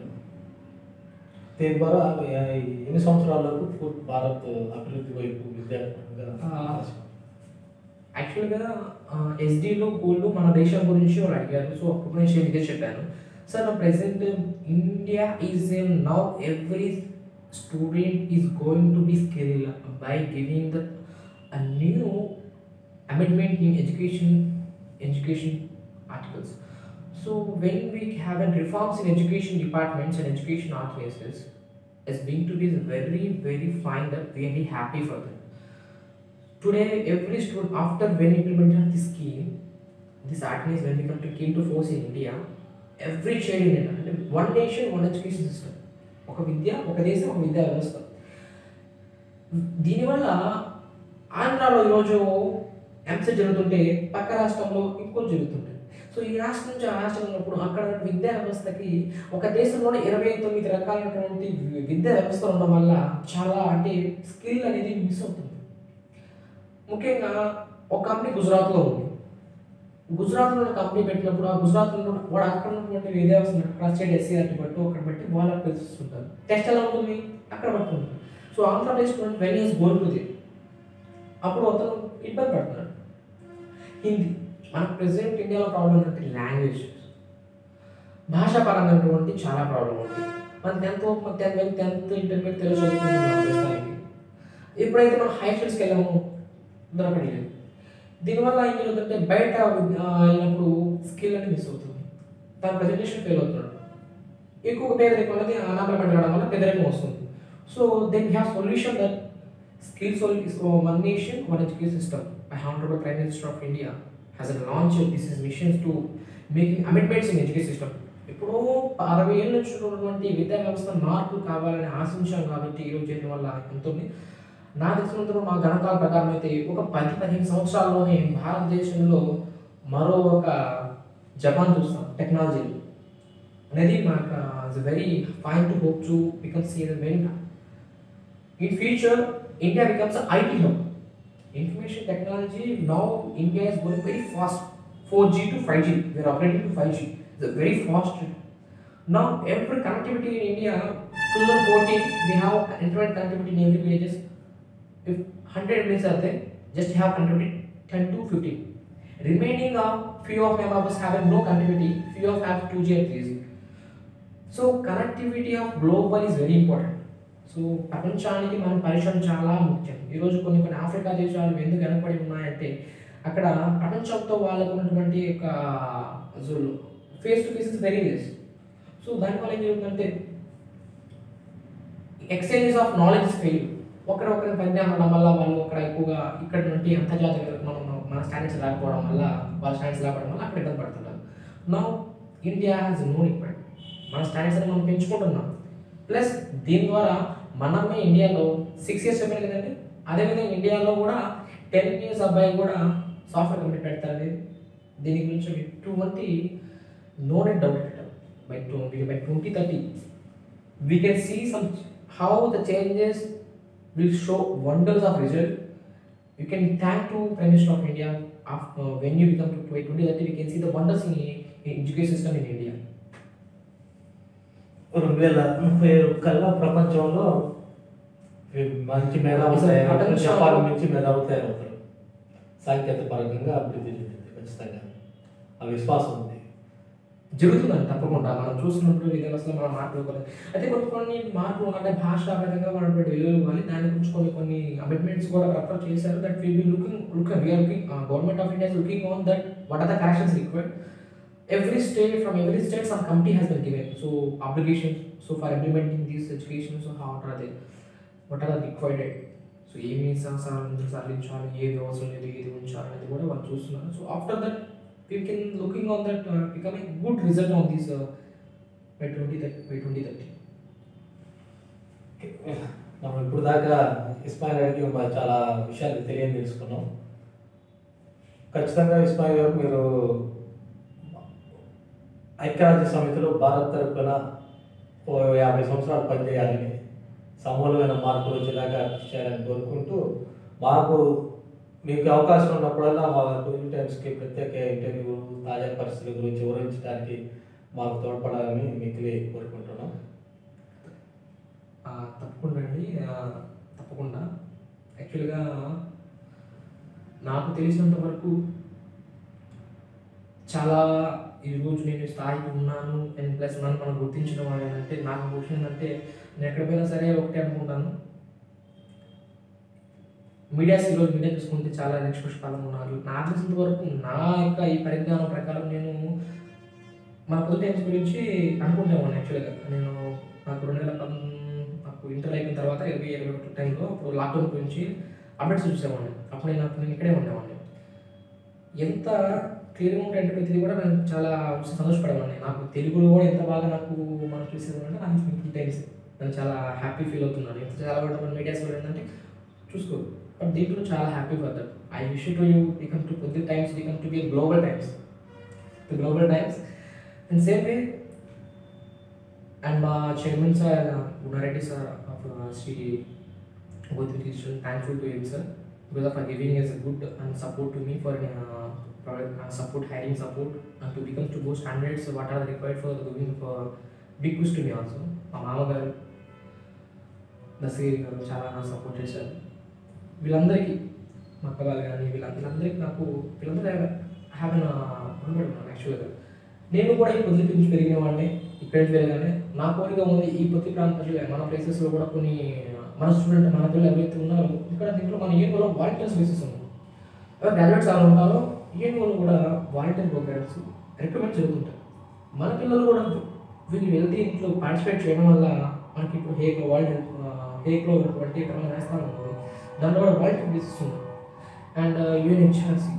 దీని ద్వారా ఏ- ఎన్ని సంవత్సరాల వరకు పూర్తి భారత్ అభివృద్ధి వైపు విద్యా ఆ, యాక్చువల్గా ఎస్డీలో గోల్డ్ మన దేశం గురించి వాళ్ళు అడిగారు సో అప్పుడు నేను షేర్ ఇదే చెప్పాను సార్ నా present India is in now every student is going to be skill by giving the new amendment in education education articles so when we have a reforms in education departments and education organizations as being to be is very very fine that we are very happy for that today every student after when implemented this scheme this organization when we come to came to force in india every child in india అంటే one nation one education system ఒక విద్య ఒక దేశం ఒక విద్యా వ్యవస్థ దీనివల్ల ఆంధ్రాలో ఈరోజు ఎంసెట్ జరుగుతుంటే పక్క రాష్ట్రంలో ఇంకోటి జరుగుతుంటుంది సో ఈ రాష్ట్రం నుంచి ఆ రాష్ట్రం ఉన్నప్పుడు అక్కడ ఉన్న విద్యా వ్యవస్థకి ఒక దేశంలోనే ఇరవై తొమ్మిది రకాలైనటువంటి వి- విద్యా వ్యవస్థలు ఉండడం వల్ల చాలా అంటే స్కిల్ అనేది మిస్ అవుతుంది ముఖ్యంగా ఒక కంపెనీ గుజరాత్లో ఉంది గుజరాత్లో ఉన్న కంపెనీ పెట్టినప్పుడు ఆ గుజరాత్లో ఉన్న- వాడు అక్కడ ఉన్నటువంటి విద్యా వ్యవస్థ అక్కడ స్టేట్ ఎస్సీఆర్టీ బట్టి అక్కడ బట్టి వాళ్ళకి తెలుస్తుంటారు టెస్ట్ ఎలా ఉంటుంది అక్కడ బట్టి ఉంటుంది so Andhra Pradesh student when is goal to the అప్పుడు అతను ఇబ్బంది పడుతున్నాడు హిందీ మన ప్రెసెంట్ ఇండియాలో ప్రాబ్లం ఏంటంటే లాంగ్వేజ్ భాషాపరమైనటువంటి చాలా ప్రాబ్లం ఉంది మన టెన్త్ మన టెన్త్ టెన్త్ ఇంటర్మీడియట్ తెలుగు చదువుకుంటున్నాం ప్రస్తుతానికి ఎప్పుడైతే మనం హై స్టడీస్కి వెళ్ళామో దొరకలేదు దీనివల్ల ఏం జరుగుతుందంటే బయట ఆ, అయినప్పుడు స్కిల్ అనేది మిస్ అవుతుంది తన ప్రజెంటేషన్ ఫెయిల్ అవుతున్నాడు ఎక్కువ పేదరికం అనేది అన్ఎంప్లాయ్మెంట్ రావడం వల్ల పేదరికం వస్తుంది so then have solution that skill one nation one education system by honourable prime minister of India has a launch this is missions to making amendments in education system ఇప్పుడు అరవై ఏళ్ళ నుంచి ఉన్నటువంటి విద్యా వ్యవస్థ మార్పులు కావాలని ఆశించాం కాబట్టి ఈరోజు చేయడం వల్ల ఎంతో ఉంది. నాకు తెలిసినంత మా గణకాల ప్రకారం అయితే ఒక పది పదిహేను సంవత్సరాల్లోనే భారతదేశంలో మరో ఒక జపాన్ చూస్తాం టెక్నాలజీ అనేది మనకు very fine to hope to become see very In future, India becomes an IT hub. Information technology now India is going very fast. 4G to 5G. We are operating to 5G. It's a very fast. Now every connectivity in India, 2014, we have internet connectivity in every villages. If 100 villages are there, just have connectivity 10 to 15. Remaining are few of them are having no connectivity, few of have 2G and 3G. So connectivity of global is very important. సో ప్రపంచానికి మన పరిశ్రమ చాలా ముఖ్యం ఈరోజు కొన్ని కొన్ని Africa దేశాలు ఎందుకు వెనకబడి ఉన్నాయంటే అక్కడ ప్రపంచంతో వాళ్ళకు ఉన్నటువంటి ఒక face to face is very less so దానివల్ల ఏం జరుగుతుందంటే ఎక్స్చేంజెస్ ఆఫ్ నాలెడ్జ్ ఫెయిల్ ఒకరొకరి పరిణామం వల్ల వల్ల వాళ్ళు అక్కడ ఎక్కువగా ఇక్కడ నుండి అంతర్జాతీయ మనం మన స్టాండర్డ్స్ రాకపోవడం వల్ల వాళ్ళ స్టాండర్డ్స్ రాకపోవడం వల్ల అక్కడ ఇబ్బంది పడుతుంటారు now India has no required మన స్టాండర్డ్స్ అని మనం పెంచుకుంటున్నాం ప్లస్ దీని ద్వారా మనమే ఇండియాలో సిక్స్ ఇయర్స్ చెప్పాను కదండి అదేవిధంగా ఇండియాలో కూడా టెన్ ఇయర్స్ అబ్బాయి కూడా సాఫ్ట్వేర్ కంపెనీ పెడతారు దీని గురించి ఎటువంటి no net doubt by twenty by twenty thirty we can see some how the changes will show wonders of result you can thank to prime minister of India when you become to twenty thirty we can see the wonders in education system in India రెండు వేల ముప్పై ఏడు కల్లా ప్రపంచంలో మంచి మేధావులు తయారవుతారు ప్రపంచంలో- జపాన్ నుంచి మేధావులు తయారవుతారు సాంకేతిక పరంగా అభివృద్ధి చెందింది ఖచ్చితంగా ఆ విశ్వాసం ఉంది జరుగుతుందండి తప్పకుండా మనం చూస్తున్నప్పుడు విద్యా వ్యవస్థలో మనం మాట్లాడుకోవాలి అయితే కొన్ని కొన్ని మార్పులు అంటే భాషాపరంగా ఉన్నటువంటి విలువలు ఇవ్వాలి దాని గురించి కొన్ని కొన్ని అమెండ్మెంట్స్ కూడా రెఫర్ చేశారు that will be looking look we're looking government of India looking on that what are the corrections required every state from every state some committee has been given so obligations so for implementing these education so how are they what are the required so ఏమి సంవత్సరాలు సాధించాలి ఏది అవసరం లేదు ఏది ఉంచాలి అనేది కూడా వాళ్ళు చూస్తున్నారు so after that we can looking on that become a good result on this by twenty thirty by twenty thirty మనం ఇప్పుడు దాకా ఇస్మాయిల్ గారికి మరి చాలా విషయాలు తెలియని తెలుసుకున్నాం ఖచ్చితంగా ఇస్మాయిల్ గారు మీరు ఐక్యరాజ్య సమితిలో భారత్ తరపున ఓ యాభై సంవత్సరాలు పనిచేయాలని సమూలమైన మార్పులు వచ్చేలాగా కృషి చేయాలని కోరుకుంటూ మాకు మీకు అవకాశం ఉన్నప్పుడల్లా మా టూరిల్ టైమ్స్కి ప్రత్యేక ఇంటర్వ్యూలు తాజా పరిస్థితుల గురించి వివరించడానికి మాకు తోడ్పడాలని మిక్కిలి కోరుకుంటున్నాం తప్పకుండా అండి ఆ, తప్పకుండా యాక్చువల్గా నాకు తెలిసినంత వరకు చాలా ఈరోజు నేను ఈ స్థాయికి ఉన్నాను అండ్ ప్లస్ నన్ను మనం గుర్తించడం అంటే నాకు క్వశ్చన్ ఏంటంటే నేను ఎక్కడ పోయినా సరే ఒకటే అనుకుంటాను మీడియాస్ ఈరోజు మీడియా చూసుకుంటే చాలా నిష్పక్షపాతం ఉన్నారు నాకు తెలిసినంత వరకు నా యొక్క ఈ పరిజ్ఞానం ప్రకారం నేను మన పొద్దు టైమ్స్ గురించి అనుకుంటాను యాక్చువల్గా నేను నాకు రెండు వేల పద్ నాకు ఇంటర్ అయిపోయిన తర్వాత ఇరవై ఇరవై ఒకటి టైంలో అప్పుడు లాక్డౌన్ గురించి అప్డేట్స్ చూసేవాడిని అప్పుడు నేను అప్పుడు నేను ఇక్కడే ఉండేవాడిని ఎంత క్లియర్గా ఉంటే అంటే ప్రతిదీ కూడా నేను చాలా సంతోషపడేవాడిని నాకు తెలుగులో కూడా ఎంత బాగా నాకు మనం చూసేవాడిని నాకు ఇంటర్ టైమ్స్ నేను చాలా హ్యాపీ ఫీల్ అవుతున్నాను ఎంత చాలా కూడా మీడియాస్ కూడా ఏంటంటే చూసుకో బట్ దీంట్లో చాలా happy for that I wish to you become to పొద్దు times become to be global times to global times and same way and మా చైర్మన్ సార్ ఉన్నారెడ్డి sir of Shri Gotri Kishan thankful to him sir because of giving as good and support to me for support hiring support and to become to go standards what are required for giving for big push to me also మా మామగారు దసగిరి గారు చాలా నాకు support చేశారు వీళ్ళందరికీ మా అక్కగారు కానీ వీళ్ళందరికీ నాకు వీళ్ళందరూ హ్యావ్ రుణపడి ఉన్నాను యాక్చువల్గా నేను కూడా ఈ పొద్దు నుంచి పెరిగిన వాడిని ఇక్కడ నుంచి పెరగానే నా కోరిక ఉంది ఈ పొత్తి ప్రాంతాల్లో మన ప్లేసెస్లో కూడా కొన్ని మన స్టూడెంట్ మన పిల్లలు ఎవరైతే ఉన్నారో ఇక్కడ దీంట్లో మన ఏనుగులో వాలంటీర్స్ బేసిస్ ఉంది ఎవరు గ్రాడ్యుయేట్స్ అలా ఉంటారో ఏనుగులు కూడా వాలంటీర్ ప్రోగ్రామ్స్ రిక్రూట్మెంట్ జరుగుతుంటాయి మన పిల్లలు కూడా వీళ్ళు వెళ్తే ఇంట్లో పార్టిసిపేట్ చేయడం వల్ల మనకి ఇప్పుడు హేక్ వరల్డ్ హేక్లో ఉన్నటువంటి ఎక్కడ నేస్తాను దాంట్లో కూడా వాలంటీర్ బేసిస్ ఉంది అండ్ యూఎన్హెచ్ఆర్సి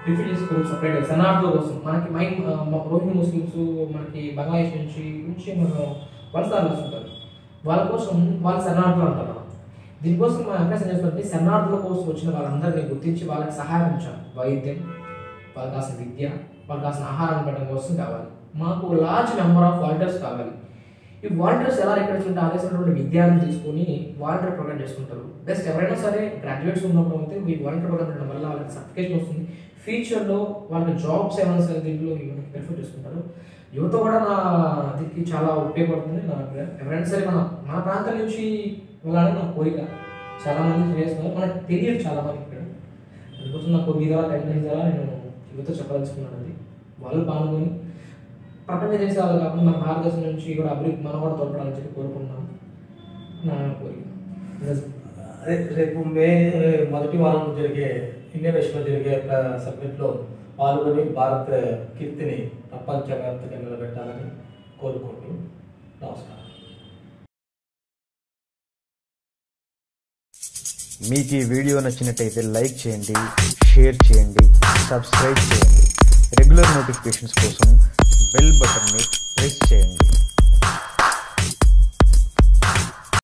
రిఫ్యూజీస్ కోసం సపరేట్ శరణార్థుల కోసం మనకి మై రోహింగ్య ముస్లిమ్స్ మనకి బంగ్లాదేశ్ నుంచి నుంచి మనం వలసదారులు వస్తుంటారు వాళ్ళ కోసం వాళ్ళ శరణార్థులు అంటారు మనం దీనికోసం మనం అభ్యాసం చేస్తుంటే శరణార్థుల కోసం వచ్చిన వాళ్ళందరినీ గుర్తించి వాళ్ళకి సహాయం ఉంచాలి వైద్యం వాళ్ళకి కాసిన విద్య వాళ్ళకి కాసిన ఆహారం పెట్టడం కోసం కావాలి మాకు లార్జ్ నెంబర్ ఆఫ్ వాలంటీర్స్ కావాలి ఈ వాలంటీర్స్ ఎలా రిక్రూట్ ఉంటే ఆదేశించినటువంటి విద్యార్థులు తీసుకొని వాలంటీర్ ప్రోగ్రామ్ చేసుకుంటారు బెస్ట్ ఎవరైనా సరే గ్రాడ్యుయేట్స్ ఉన్నప్పుడు అయితే ఈ వాలంటీర్ ప్రోగ్రామ్ పెట్టడం వల్ల వాళ్ళకి సర్టిఫికేషన్ వస్తుంది ఫ్యూచర్లో వాళ్ళకి జాబ్స్ ఏమైనా సరే దీంట్లో మనకి ప్రిఫర్ చేసుకుంటారు యువత కూడా నా దీనికి చాలా ఉపయోగపడుతుంది నా అభిప్రాయం ఎవరైనా సరే మన మన ప్రాంతం నుంచి వెళ్ళాలని నా కోరిక చాలా మంది చేస్తున్నారు మనకు తెలియదు చాలా మంది ఇక్కడ అందుకోసం నాకు మీ ద్వారా టెన్ ద్వారా నేను యువత చెప్పదలుచుకున్నాను అది వాళ్ళు పాల్గొని ప్రపంచ దేశాలు కాకుండా మన భారతదేశం నుంచి కూడా అభివృద్ధి మనం కూడా తోడ్పడాలని చెప్పి కోరుకుంటున్నాను నా కోరిక అదే రేపు మే మొదటి వారం జరిగే ఇండియన్ విశ్వ జరిగే ప్ర- సబ్మిట్లో పాల్గొని భారత కీర్తిని ప్రపంచవ్యాప్తంగా నిలబెట్టాలని కోరుకుంటూ నమస్కారం మీకు ఈ వీడియో నచ్చినట్టయితే లైక్ చేయండి షేర్ చేయండి సబ్స్క్రైబ్ చేయండి రెగ్యులర్ నోటిఫికేషన్స్ కోసం బెల్ బటన్ని